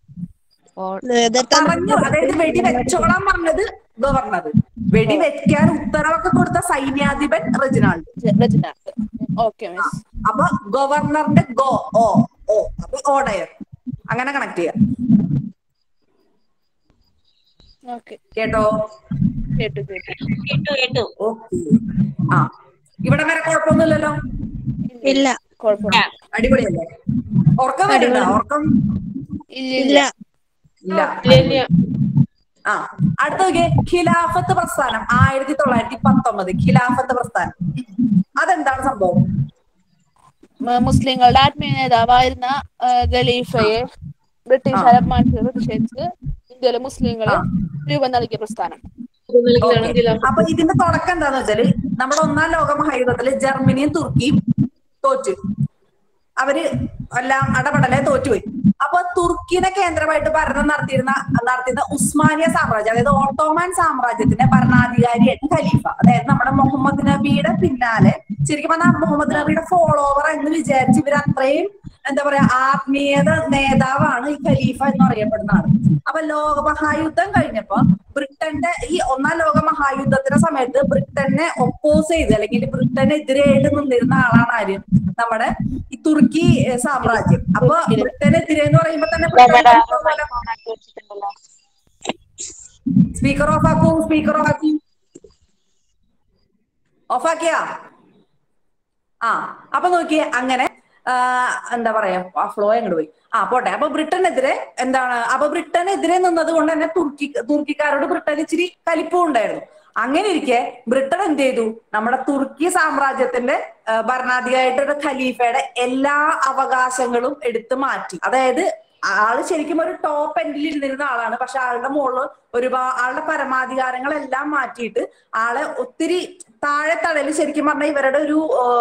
പറഞ്ഞു അതായത് വെടി വെച്ചോളാൻ പറഞ്ഞത് ഗവർണർ വെടി വെക്കാൻ ഉത്തരവൊക്കെ കൊടുത്ത സൈന്യാധിപൻ റെജിനാൾഡ് റെജിനാൾഡ് ഓക്കെ മിസ് അപ്പൊ ഗവർണറിന്റെ ഗോ ഓ ഓ അപ്പൊ ഓടയർ അങ്ങനെ കണക്ട് ചെയ്യാം ഓക്കെ കേട്ടോ കേട്ടു കേട്ടു കേട്ടു കേട്ടു ഓക്കെ ആ ഇവിടെ വരെ കുഴപ്പമൊന്നുമില്ലല്ലോ ഇല്ല കുഴപ്പമില്ല അടിപൊളിയല്ലേ ഉറക്കം വരണ്ട ഉറക്കം ഇല്ല ഇല്ല ആ അടുത്ത നോക്കിയേ ഖിലാഫത്ത് പ്രസ്ഥാനം ആയിരത്തി തൊള്ളായിരത്തി പത്തൊമ്പത് ഖിലാഫത്ത് പ്രസ്ഥാനം അതെന്താണ് സംഭവം മ- മുസ്ലിങ്ങളുടെ ആത്മീയ നേതാവായിരുന്ന ആ, ഖലീഫയെ ബ്രിട്ടീഷുകാരെ അപമാനിച്ചത് പ്രതിഷേധിച്ച് ഇന്ത്യയിലെ മുസ്ലിങ്ങള് രൂപം നൽകിയ പ്രസ്ഥാനം ഓക്കേ. അപ്പൊ ഇതിന്റെ തുടക്കം എന്താന്ന് വെച്ചാല് നമ്മുടെ ഒന്നാം ലോക മഹായുദ്ധത്തില് ജർമ്മനിയും തുർക്കിയും തോറ്റു അവര് എല്ലാം അടപടലെ തോറ്റുപോയി അപ്പൊ തുർക്കിനെ കേന്ദ്രമായിട്ട് ഭരണം നടത്തിയിരുന്ന നടത്തിയിരുന്ന ഉസ്മാനിയ സാമ്രാജ്യം അതായത് ഓട്ടോമാൻ സാമ്രാജ്യത്തിന്റെ ഭരണാധികാരിയായിട്ട് ഖലീഫ അതായത് നമ്മുടെ മുഹമ്മദ് നബിയുടെ പിന്നാലെ ശരിക്കും പറഞ്ഞാൽ മുഹമ്മദ് നബിയുടെ ഫോളോവർ എന്ന് വിചാരിച്ച് ഇവർ അത്രയും എന്താ പറയാ ആത്മീയത നേതാവാണ് ഈ ഖലീഫ എന്ന് അറിയപ്പെടുന്ന ആള് അപ്പൊ ലോക മഹായുദ്ധം കഴിഞ്ഞപ്പോ ബ്രിട്ടന്റെ ഈ ഒന്നാം ലോക മഹായുദ്ധത്തിന്റെ സമയത്ത് ബ്രിട്ടനെ ഒപ്പോസ് ചെയ്ത് അല്ലെങ്കിൽ ബ്രിട്ടനെതിരായിട്ട് നിന്നിരുന്ന ആളാണ് ആര് നമ്മുടെ ഈ തുർക്കി ഏഹ്, സാമ്രാജ്യം അപ്പൊ ബ്രിട്ടനെതിരെ എന്ന് പറയുമ്പോ തന്നെ സ്പീക്കർ ഓഫ് ആക്കൂ സ്പീക്കർ ഓഫ് ആക്കൂ ഓഫ് ആക്കിയാ ആ അപ്പൊ നോക്കിയേ അങ്ങനെ ആ, എന്താ പറയാ ആ ഫ്ലോ എങ്ങോട്ട് പോയി ആ പോട്ടെ അപ്പൊ ബ്രിട്ടനെതിരെ എന്താണ് അപ്പൊ ബ്രിട്ടനെതിരെ നിന്നത് കൊണ്ട് തന്നെ തുർക്കി തുർക്കിക്കാരോട് ബ്രിട്ടൻ ഇച്ചിരി കലിപ്പും ഉണ്ടായിരുന്നു അങ്ങനെ ഇരിക്കെ ബ്രിട്ടൻ എന്ത് ചെയ്തു നമ്മുടെ തുർക്കി സാമ്രാജ്യത്തിന്റെ ആ, ഭരണാധികാരിയുടെ ഖലീഫയുടെ എല്ലാ അവകാശങ്ങളും എടുത്തു മാറ്റി അതായത് ആള് ശരിക്കും ഒരു ടോപ്പ് എൻഡിൽ ഇരുന്നിരുന്ന ആളാണ് പക്ഷെ ആളുടെ മുകളിൽ ഒരുപാട് ആളുടെ പരമാധികാരങ്ങളെല്ലാം മാറ്റിയിട്ട് ആളെ ഒത്തിരി താഴെ തടയിൽ ശരിക്കും പറഞ്ഞാൽ ഇവരുടെ ഒരു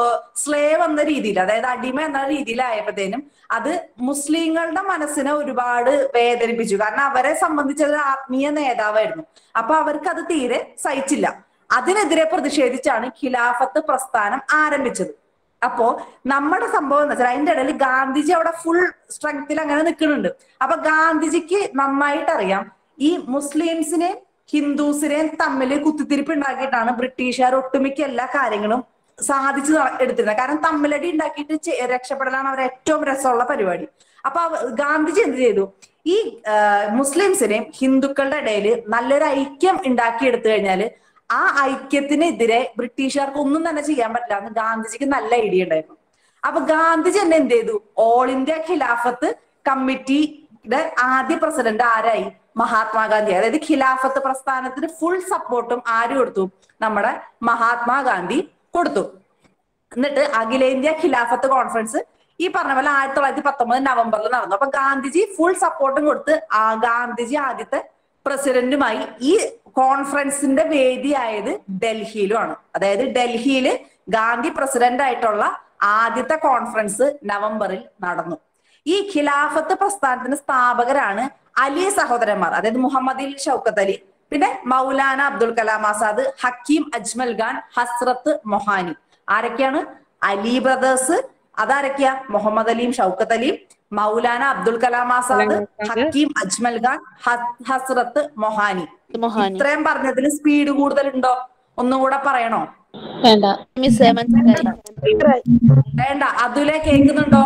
സ്ലേവ് എന്ന രീതിയിൽ അതായത് അടിമ എന്ന രീതിയിലായപ്പോഴത്തേനും അത് മുസ്ലിങ്ങളുടെ മനസ്സിനെ ഒരുപാട് വേദനിപ്പിച്ചു കാരണം അവരെ സംബന്ധിച്ചത് ആത്മീയ നേതാവായിരുന്നു അപ്പൊ അവർക്ക് അത് തീരെ സഹിച്ചില്ല അതിനെതിരെ പ്രതിഷേധിച്ചാണ് ഖിലാഫത്ത് പ്രസ്ഥാനം ആരംഭിച്ചത് അപ്പോ നമ്മുടെ സംഭവം എന്ന് വെച്ചാൽ അതിന്റെ ഇടയിൽ ഗാന്ധിജി അവിടെ ഫുൾ സ്ട്രെങ്ത്തിൽ അങ്ങനെ നിൽക്കുന്നുണ്ട് അപ്പൊ ഗാന്ധിജിക്ക് നന്നായിട്ട് അറിയാം ഈ മുസ്ലിംസിനെയും ഹിന്ദുസിനെയും തമ്മിൽ കുത്തിത്തിരിപ്പ് ഉണ്ടാക്കിയിട്ടാണ് ബ്രിട്ടീഷുകാർ ഒട്ടുമിക്ക എല്ലാ കാര്യങ്ങളും സാധിച്ചു നട- എടുത്തിരുന്നത് കാരണം തമ്മിലടി ഉണ്ടാക്കിയിട്ട് ചെ- രക്ഷപ്പെടലാണ് അവരുടെ ഏറ്റവും രസമുള്ള പരിപാടി അപ്പൊ അവ- ഗാന്ധിജി എന്ത് ചെയ്തു ഈ ആ, മുസ്ലിംസിനെയും ഹിന്ദുക്കളുടെ ഇടയിൽ നല്ലൊരു ഐക്യം ഉണ്ടാക്കിയെടുത്തു കഴിഞ്ഞാല് ആ ഐക്യത്തിനെതിരെ ബ്രിട്ടീഷുകാർക്ക് ഒന്നും തന്നെ ചെയ്യാൻ പറ്റില്ല എന്ന് ഗാന്ധിജിക്ക് നല്ല ഐഡിയ ഉണ്ടായിരുന്നു അപ്പൊ ഗാന്ധിജി തന്നെ എന്ത് ചെയ്തു ഓൾ ഇന്ത്യ ഖിലാഫത്ത് കമ്മിറ്റിയുടെ ആദ്യ പ്രസിഡന്റ് ആരായി മഹാത്മാഗാന്ധി അതായത് ഖിലാഫത്ത് പ്രസ്ഥാനത്തിന് ഫുൾ സപ്പോർട്ടും ആര് കൊടുത്തു നമ്മുടെ മഹാത്മാഗാന്ധി കൊടുത്തു എന്നിട്ട് അഖിലേന്ത്യാ ഖിലാഫത്ത് കോൺഫറൻസ് ഈ പറഞ്ഞ പോലെ ആയിരത്തി തൊള്ളായിരത്തി പത്തൊമ്പത് നവംബറിൽ നടന്നു അപ്പൊ ഗാന്ധിജി ഫുൾ സപ്പോർട്ടും കൊടുത്ത് ആ ഗാന്ധിജി ആദ്യത്തെ പ്രസിഡന്റുമായി ഈ കോൺഫറൻസിന്റെ വേദിയായത് ഡൽഹിയിലുമാണ് അതായത് ഡൽഹിയിൽ ഗാന്ധി പ്രസിഡന്റ് ആയിട്ടുള്ള ആദ്യത്തെ കോൺഫറൻസ് നവംബറിൽ നടന്നു ഈ ഖിലാഫത്ത് പ്രസ്ഥാനത്തിന്റെ സ്ഥാപകരാണ് അലി സഹോദരന്മാർ അതായത് മുഹമ്മദ് അലി ഷൗക്കത്ത് അലി പിന്നെ മൗലാന അബ്ദുൽ കലാം ആസാദ് ഹക്കീം അജ്മൽ ഖാൻ ഹസ്രത്ത് മൊഹാനി ആരൊക്കെയാണ് അലി ബ്രദേഴ്സ് അതാരൊക്കെയാ മുഹമ്മദ് അലിയും ഷൗക്കത്ത് അലിയും മൗലാന അബ്ദുൽ കലാം ആസാദ് ഹക്കീം അജ്മൽ ഖാൻ ഹ- ഹസ്രത്ത് മൊഹാനി ഇത്രയും പറഞ്ഞതിൽ സ്പീഡ് കൂടുതലുണ്ടോ ഒന്നുകൂടെ പറയണോ വേണ്ട മിസ് മനസ്സിലായി വേണ്ട അതുലെ കേൾക്കുന്നുണ്ടോ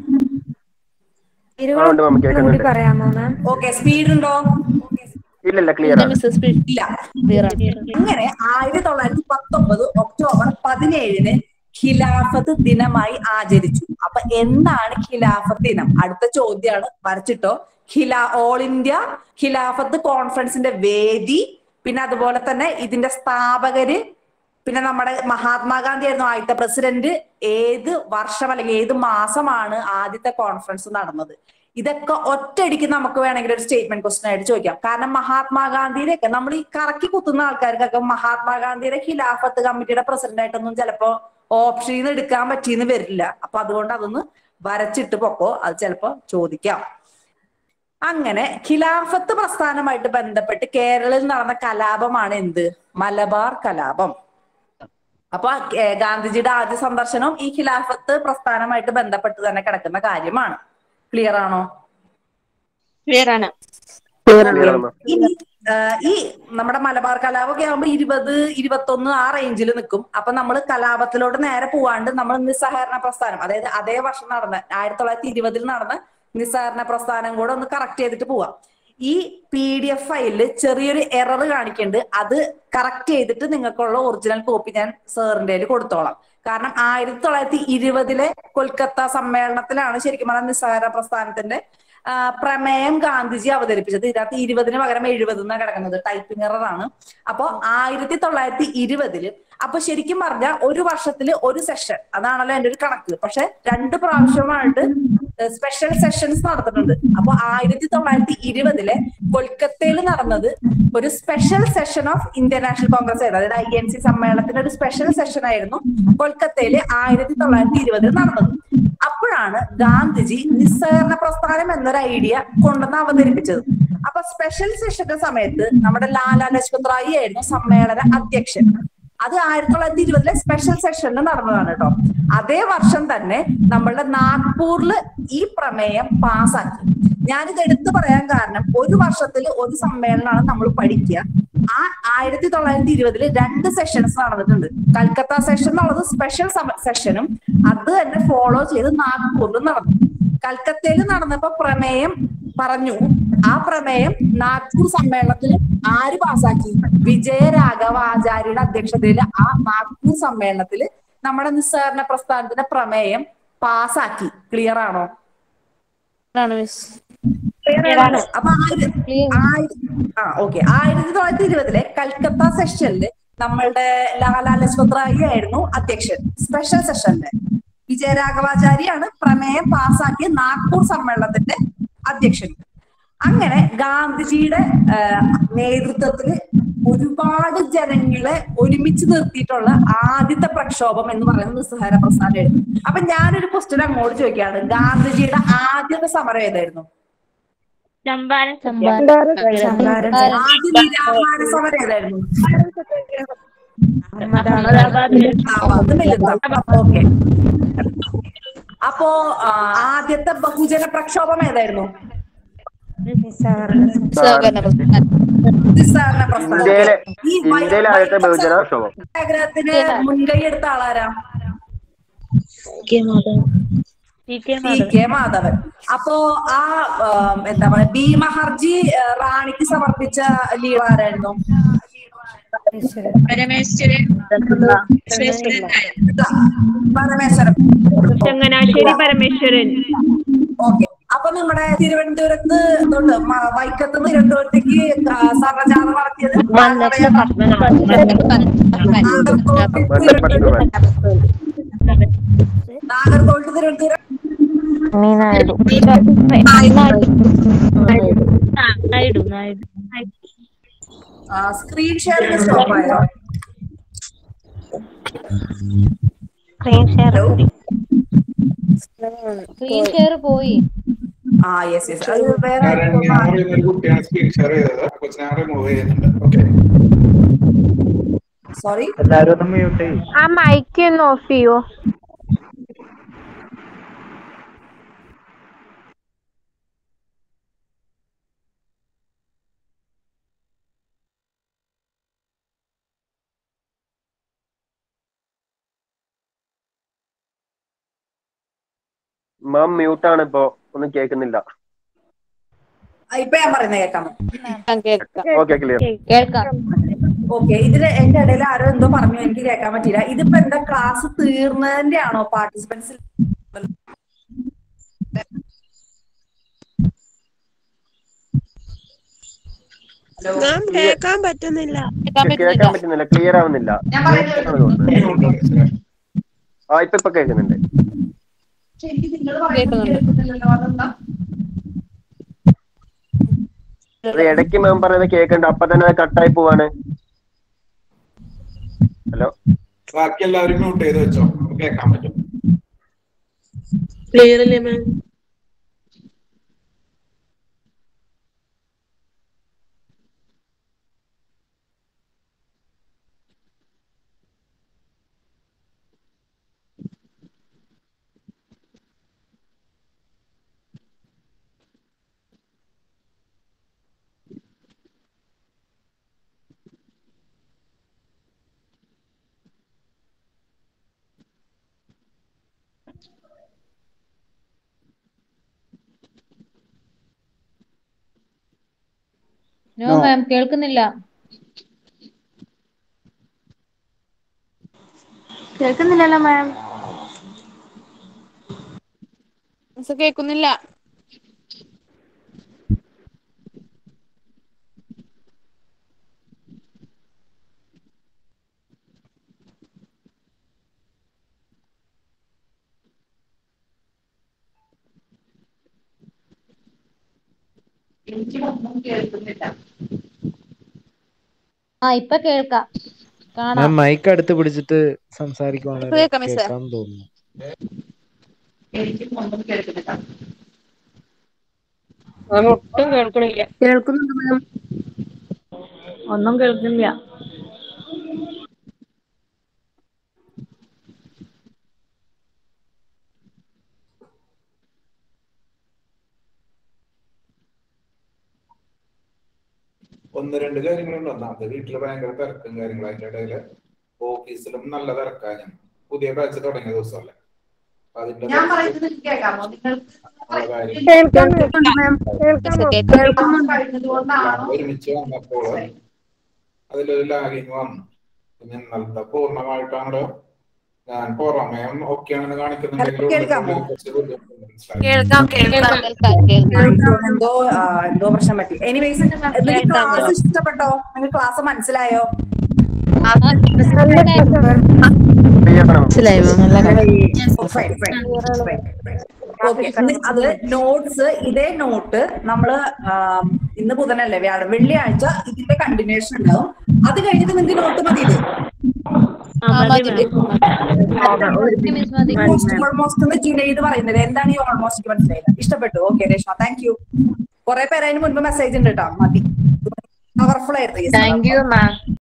ഉണ്ട് മാം കേൾക്കുന്നുണ്ട് പറയാമോ മാം ഓക്കെ സ്പീഡ് ഉണ്ടോ ഇല്ല ഇല്ല ക്ലിയർ ആണ് ഇല്ല ഇങ്ങനെ ആയിരത്തി തൊള്ളായിരത്തി പത്തൊമ്പത് ഒക്ടോബർ പതിനേഴിന് ഖിലാഫത്ത് ദിനമായി ആചരിച്ചു അപ്പൊ എന്താണ് ഖിലാഫത്ത് ദിനം അടുത്ത ചോദ്യമാണ് വരച്ചിട്ടോ ഖിലാ ഓൾ ഇന്ത്യ ഖിലാഫത്ത് കോൺഫറൻസിന്റെ വേദി പിന്നെ അതുപോലെ തന്നെ ഇതിന്റെ സ്ഥാപകര് പിന്നെ നമ്മുടെ മഹാത്മാഗാന്ധി ആയിരുന്നു ആദ്യത്തെ പ്രസിഡന്റ് ഏത് വർഷം അല്ലെങ്കിൽ ഏത് മാസമാണ് ആദ്യത്തെ കോൺഫറൻസ് നടന്നത് ഇതൊക്കെ ഒറ്റയടിക്ക് നമുക്ക് വേണമെങ്കിൽ ഒരു സ്റ്റേറ്റ്മെന്റ് ക്വസ്റ്റൻ ആയിട്ട് ചോദിക്കാം കാരണം മഹാത്മാഗാന്ധിയുടെയൊക്കെ നമ്മൾ ഈ കറക്കി കുത്തുന്ന ആൾക്കാർക്കൊക്കെ മഹാത്മാഗാന്ധിയുടെ ഖിലാഫത്ത് കമ്മിറ്റിയുടെ പ്രസിഡന്റ് ആയിട്ടൊന്നും ചിലപ്പോ ഓപ്ഷനിൽ നിന്ന് എടുക്കാൻ പറ്റിയെന്ന് വരില്ല അപ്പൊ അതുകൊണ്ട് അതൊന്ന് വരച്ചിട്ട് പൊക്കോ അത് ചിലപ്പോ ചോദിക്കാം അങ്ങനെ ഖിലാഫത്ത് പ്രസ്ഥാനമായിട്ട് ബന്ധപ്പെട്ട് കേരളത്തിൽ നടന്ന കലാപമാണ് എന്ത് മലബാർ കലാപം അപ്പൊ ഏർ ഗാന്ധിജിയുടെ ആദ്യ സന്ദർശനം ഈ ഖിലാഫത്ത് പ്രസ്ഥാനമായിട്ട് ബന്ധപ്പെട്ട് തന്നെ കിടക്കുന്ന കാര്യമാണ് ക്ലിയർ ആണോ ക്ലിയർ ആണ് ഇനി ആ, ഈ നമ്മുടെ മലബാർ കലാപമൊക്കെ ആകുമ്പോ ഇരുപത് ഇരുപത്തൊന്ന് ആ റേഞ്ചിൽ നിൽക്കും അപ്പൊ നമ്മൾ കലാപത്തിലോട്ട് നേരെ പോവാണ്ട് നമ്മൾ നിസ്സഹകരണ പ്രസ്ഥാനം അതായത് അതേ വർഷം നടന്ന ആയിരത്തി തൊള്ളായിരത്തി ഇരുപതിൽ നടന്ന നിസ്സഹകരണ പ്രസ്ഥാനം കൂടെ ഒന്ന് കറക്റ്റ് ചെയ്തിട്ട് പോവാം ഈ പി ഡി എഫ് ഫയലില് ചെറിയൊരു എറർ കാണിക്കുന്നുണ്ട് അത് കറക്റ്റ് ചെയ്തിട്ട് നിങ്ങൾക്കുള്ള ഒറിജിനൽ കോപ്പി ഞാൻ സാറിന്റെ കൊടുത്തോളാം കാരണം ആയിരത്തി തൊള്ളായിരത്തി ഇരുപതിലെ കൊൽക്കത്ത സമ്മേളനത്തിലാണ് ശരിക്കും പറഞ്ഞാൽ നിസ്സഹകരണ പ്രസ്ഥാനത്തിന്റെ ആ, പ്രമേയം ഗാന്ധിജി അവതരിപ്പിച്ചത് ഇതിനകത്ത് ഇരുപതിന് പകരം എഴുപത് എന്നാണ് കിടക്കുന്നത് ടൈപ്പിംഗ് എറർ ആണ് അപ്പൊ ആയിരത്തി തൊള്ളായിരത്തി ഇരുപതില് അപ്പൊ ശരിക്കും പറഞ്ഞ ഒരു വർഷത്തിൽ ഒരു സെഷൻ അതാണല്ലോ എന്റെ ഒരു കണക്ക് പക്ഷെ രണ്ട് പ്രാവശ്യമായിട്ട് സ്പെഷ്യൽ സെഷൻസ് നടത്തുന്നുണ്ട് അപ്പൊ ആയിരത്തി തൊള്ളായിരത്തി ഇരുപതിലെ കൊൽക്കത്തയിൽ നടന്നത് ഒരു special session of Indian National Congress ആയിരുന്നു അതായത് ഐ എൻ സി സമ്മേളനത്തിന്റെ ഒരു സ്പെഷ്യൽ സെഷൻ ആയിരുന്നു കൊൽക്കത്തയിൽ ആയിരത്തി തൊള്ളായിരത്തി ഇരുപതിൽ നടന്നത് അപ്പോഴാണ് ഗാന്ധിജി നിസ്സഹകരണ പ്രസ്ഥാനം എന്നൊരു ഐഡിയ കൊണ്ടുവന്ന് അവതരിപ്പിച്ചത് അപ്പൊ സ്പെഷ്യൽ സെഷന്റെ സമയത്ത് നമ്മുടെ ലാലാ ലജ്പത് റായി ആയിരുന്നു സമ്മേളന അധ്യക്ഷൻ അത് ആയിരത്തി തൊള്ളായിരത്തി ഇരുപതിലെ സ്പെഷ്യൽ സെഷനിൽ നടന്നതാണ് കേട്ടോ അതേ വർഷം തന്നെ നമ്മളുടെ നാഗ്പൂരിൽ ഈ പ്രമേയം പാസാക്കി ഞാനിത് എടുത്തു പറയാൻ കാരണം ഒരു വർഷത്തിൽ ഒരു സമ്മേളനമാണ് നമ്മൾ പഠിക്കുക ആ ആയിരത്തി തൊള്ളായിരത്തി ഇരുപതില് രണ്ട് സെഷൻസ് നടന്നിട്ടുണ്ട് കൽക്കത്ത സെഷൻ എന്നുള്ളത് സ്പെഷ്യൽ സെഷനും അത് തന്നെ ഫോളോ ചെയ്ത് നാഗ്പൂരിലും നടന്നു കൽക്കത്തയിൽ നടന്നപ്പോ പ്രമേയം പറഞ്ഞു ആ പ്രമേയം നാഗ്പൂർ സമ്മേളനത്തിൽ ആര് പാസാക്കി വിജയരാഘവ ആചാര്യയുടെ അധ്യക്ഷതയിൽ ആ നാഗ്പൂർ സമ്മേളനത്തിൽ നമ്മുടെ നിസ്സഹരണ പ്രസ്ഥാനത്തിന്റെ പ്രമേയം പാസാക്കി ക്ലിയർ ആണോ Clear ആണ്. അപ്പൊ ആയിര- ആയിര- ആ ഓക്കെ ആയിരത്തി തൊള്ളായിരത്തി ഇരുപതിലെ കൽക്കത്ത സെഷനിൽ നമ്മളുടെ ലാലാ ലജ്പത് റായി ആയിരുന്നു അധ്യക്ഷൻ സ്പെഷ്യൽ സെഷനില് വിജയരാഘവാചാരിയാണ് പ്രമേയം പാസാക്കിയ നാഗ്പൂർ സമ്മേളനത്തിന്റെ അധ്യക്ഷൻ അങ്ങനെ ഗാന്ധിജിയുടെ ആ, നേതൃത്വത്തില് ഒരുപാട് ജനങ്ങളെ ഒരുമിച്ച് നിർത്തിയിട്ടുള്ള ആദ്യത്തെ പ്രക്ഷോഭം എന്ന് പറയുന്നത് നിസ്സഹാര പ്രസ്ഥാനമായിരുന്നു അപ്പൊ ഞാനൊരു ക്വസ്റ്റ്യൻ അങ്ങോട്ട് ചോദിക്കുകയാണ് ഗാന്ധിജിയുടെ ആദ്യത്തെ സമരം ഏതായിരുന്നു ചമ്പാരൻ ആദ്യ നിരാഹാര സമരം ഏതായിരുന്നു ഓക്കെ അപ്പോ ആ, ആദ്യത്തെ ബഹുജന പ്രക്ഷോഭം ഏതായിരുന്നു നിസ്സഹകരണ പ്രസ്ഥാനം ഇന്ത്യയിലെ ഈ ഇന്ത്യയിലെ ആദ്യത്തെ ബഹുജന പ്രക്ഷോഭം സത്യാഗ്രഹത്തിന് മുൻകൈ എടുത്ത ആളാരാ T K T K Madhavan അപ്പോ ആ ആം, എന്താ പറയാ ഭീമ ഹർജി ആ, റാണിക്ക് സമർപ്പിച്ച ലീഡർ ആരായിരുന്നു പരമേശ്വരൻ പരമേശ്വരൻ ചങ്ങനാശ്ശേരി പരമേശ്വരൻ ഓക്കെ അപ്പൊ നമ്മുടെ തിരുവനന്തപുരത്ത് തൊട്ട് മ- വൈക്കത്ത് നിന്ന് തിരുവനന്തപുരത്തേക്ക് ആ, സർവജാഥ നടത്തിയത് Nagercoil Thiruvananthapuram Naidu Naidu screen sharing stop ആയോ സ്ക്രീൻ ഷെയർ സ്ക്രീൻ ഷെയർ പോയി ആ യെസ് യെസ് അത് വേറെ ശരണ്യ എന്ന് പറയുന്ന ഒരു കുട്ടിയാണ് സ്ക്രീൻ ഷെയർ ചെയ്തത് കൊച്ചിനെ റിമൂവ് ചെയ്യുന്നുണ്ട് ഓക്കെ സോറി എല്ലാരും ഒന്ന് മ്യൂട്ട് ചെയ്യും ആ മൈക്ക് ഒന്ന് ഓഫ് ചെയ്യോ മാം മ്യൂട്ടാണ് ഇപ്പോ ഒന്നും കേൾക്കുന്നില്ല ഇപ്പൊ ഞാൻ പറയുന്നത് കേൾക്കാമോ ഓക്കെ ക്ലിയർ കേൾക്കാം ഓക്കെ ഇതില് എന്റെ ഇടയിൽ ആരോ എന്തോ പറഞ്ഞു എനിക്ക് കേൾക്കാൻ പറ്റില്ല ഇതിപ്പോ എന്താ ക്ലാസ് തീർന്നതിന്റെ ആണോ പാർട്ടിസിപ്പൻസ് മാം കേൾക്കാൻ പറ്റുന്നില്ല കേൾക്കാൻ പറ്റുന്നില്ല ക്ലിയർ ആവുന്നില്ല ആണ് തോന്നുന്നത്. ആ ഇപ്പൊ ഇപ്പൊ കേൾക്കുന്നുണ്ട് അത് ഇടയ്ക്ക് മാം പറയുന്നത് കേൾക്കണ്ട അപ്പൊ തന്നെ അത് കട്ടായി പോവാണ് ഹലോ ബാക്കി എല്ലാവരും മ്യൂട്ട് ചെയ്ത് വെച്ചോ നമുക്ക് കേൾക്കാൻ പറ്റും ക്ലിയർ അല്ലേ മാം നോ മാം കേൾക്കുന്നില്ല കേൾക്കുന്നില്ലല്ലോ മാം കേൾക്കുന്നില്ല എനിക്കൊന്നും കേൾക്കുന്നില്ല ആ ഇപ്പൊ കേൾക്കാം കാണാം മാം മൈക്ക് അടുത്ത് പിടിച്ചിട്ട് സംസാരിക്കുവാണെങ്കിൽ കേൾക്കാം മിസ്സേ. കേൾക്കാൻ തോന്നുന്നു എനിക്കും ഒന്നും കേൾക്കുന്നില്ല ഒട്ടും കേൾക്കണില്ല കേൾക്കുന്നുണ്ട് മാം ഒന്നും കേൾക്കുന്നില്ല രണ്ട് കാര്യങ്ങളുണ്ട് ഒന്നാമത് വീട്ടില് ഭയങ്കര തിരക്കും കാര്യങ്ങളും അതിന്റെ ഇടയില് ഓഫീസിലും നല്ല തിരക്കാ ഞാൻ പുതിയ ബാച്ച് തുടങ്ങിയ ദിവസമല്ലേ അപ്പൊ അതിന്റെ ഞാൻ തിരക്ക് പറയുന്നത് എനിക്ക് കേൾക്കാമോ നിങ്ങൾക്ക് ഉള്ള കാര്യം കേൾക്കാൻ പറ്റുന്നുണ്ട് മാം കേൾക്കാമോ കേൾക്കുന്നുണ്ട് കഴിഞ്ഞതുകൊണ്ടാണോ ഒരുമിച്ച് വന്നപ്പോൾ അതിലൊരു ലാഗിങ് വന്നു പിന്നെ ഇന്നലത്തെ പൂർണ്ണമായിട്ടാണ് ഞാൻ പുറമേയും ഒക്കെയാണെന്ന് കാണിക്കുന്നുണ്ടെങ്കിൽ കേൾക്കാമോ? ഉള്ളിൽ കുറച്ച് ബുദ്ധിമുട്ടുണ്ട് മനസ്സിലായി. കേൾക്കാം കേൾക്കാം എന്തോ ആ, എന്തോ പ്രശ്നം പറ്റി എനിവേസ് നിങ്ങൾക്ക് ക്ലാസ് ഇഷ്ടപ്പെട്ടോ നിങ്ങൾക്ക് ക്ലാസ് മനസ്സിലായോ മനസ്സിലായി ഓക്കെ അത് നോട്ട്സ് ഇതേ നോട്ട് നമ്മള് ആം, ഇന്ന് ബുധനല്ലേ വ്യാഴം വെള്ളിയാഴ്ച ഇതിന്റെ കണ്ടിന്യൂഷൻ ഉണ്ടാവും അത് കഴിഞ്ഞിട്ട് നിങ്ങൾക്ക് നോട്ട് മതി ഇത് ഓൾമോസ്റ്റ് ജുനൈദ് പറയുന്നത് എന്താണ് ഈ ഓൾമോസ്റ്റ് മനസ്സിലായില്ല ഇഷ്ടപ്പെട്ടു ഓക്കെ രേഷ്മ താങ്ക് യു കുറെ പേര് അതിന് മുൻപ് മെസ്സേജ് ഉണ്ട് കേട്ടോ മതി പവർഫുൾ ആയിരുന്നു താങ്ക് യു മാം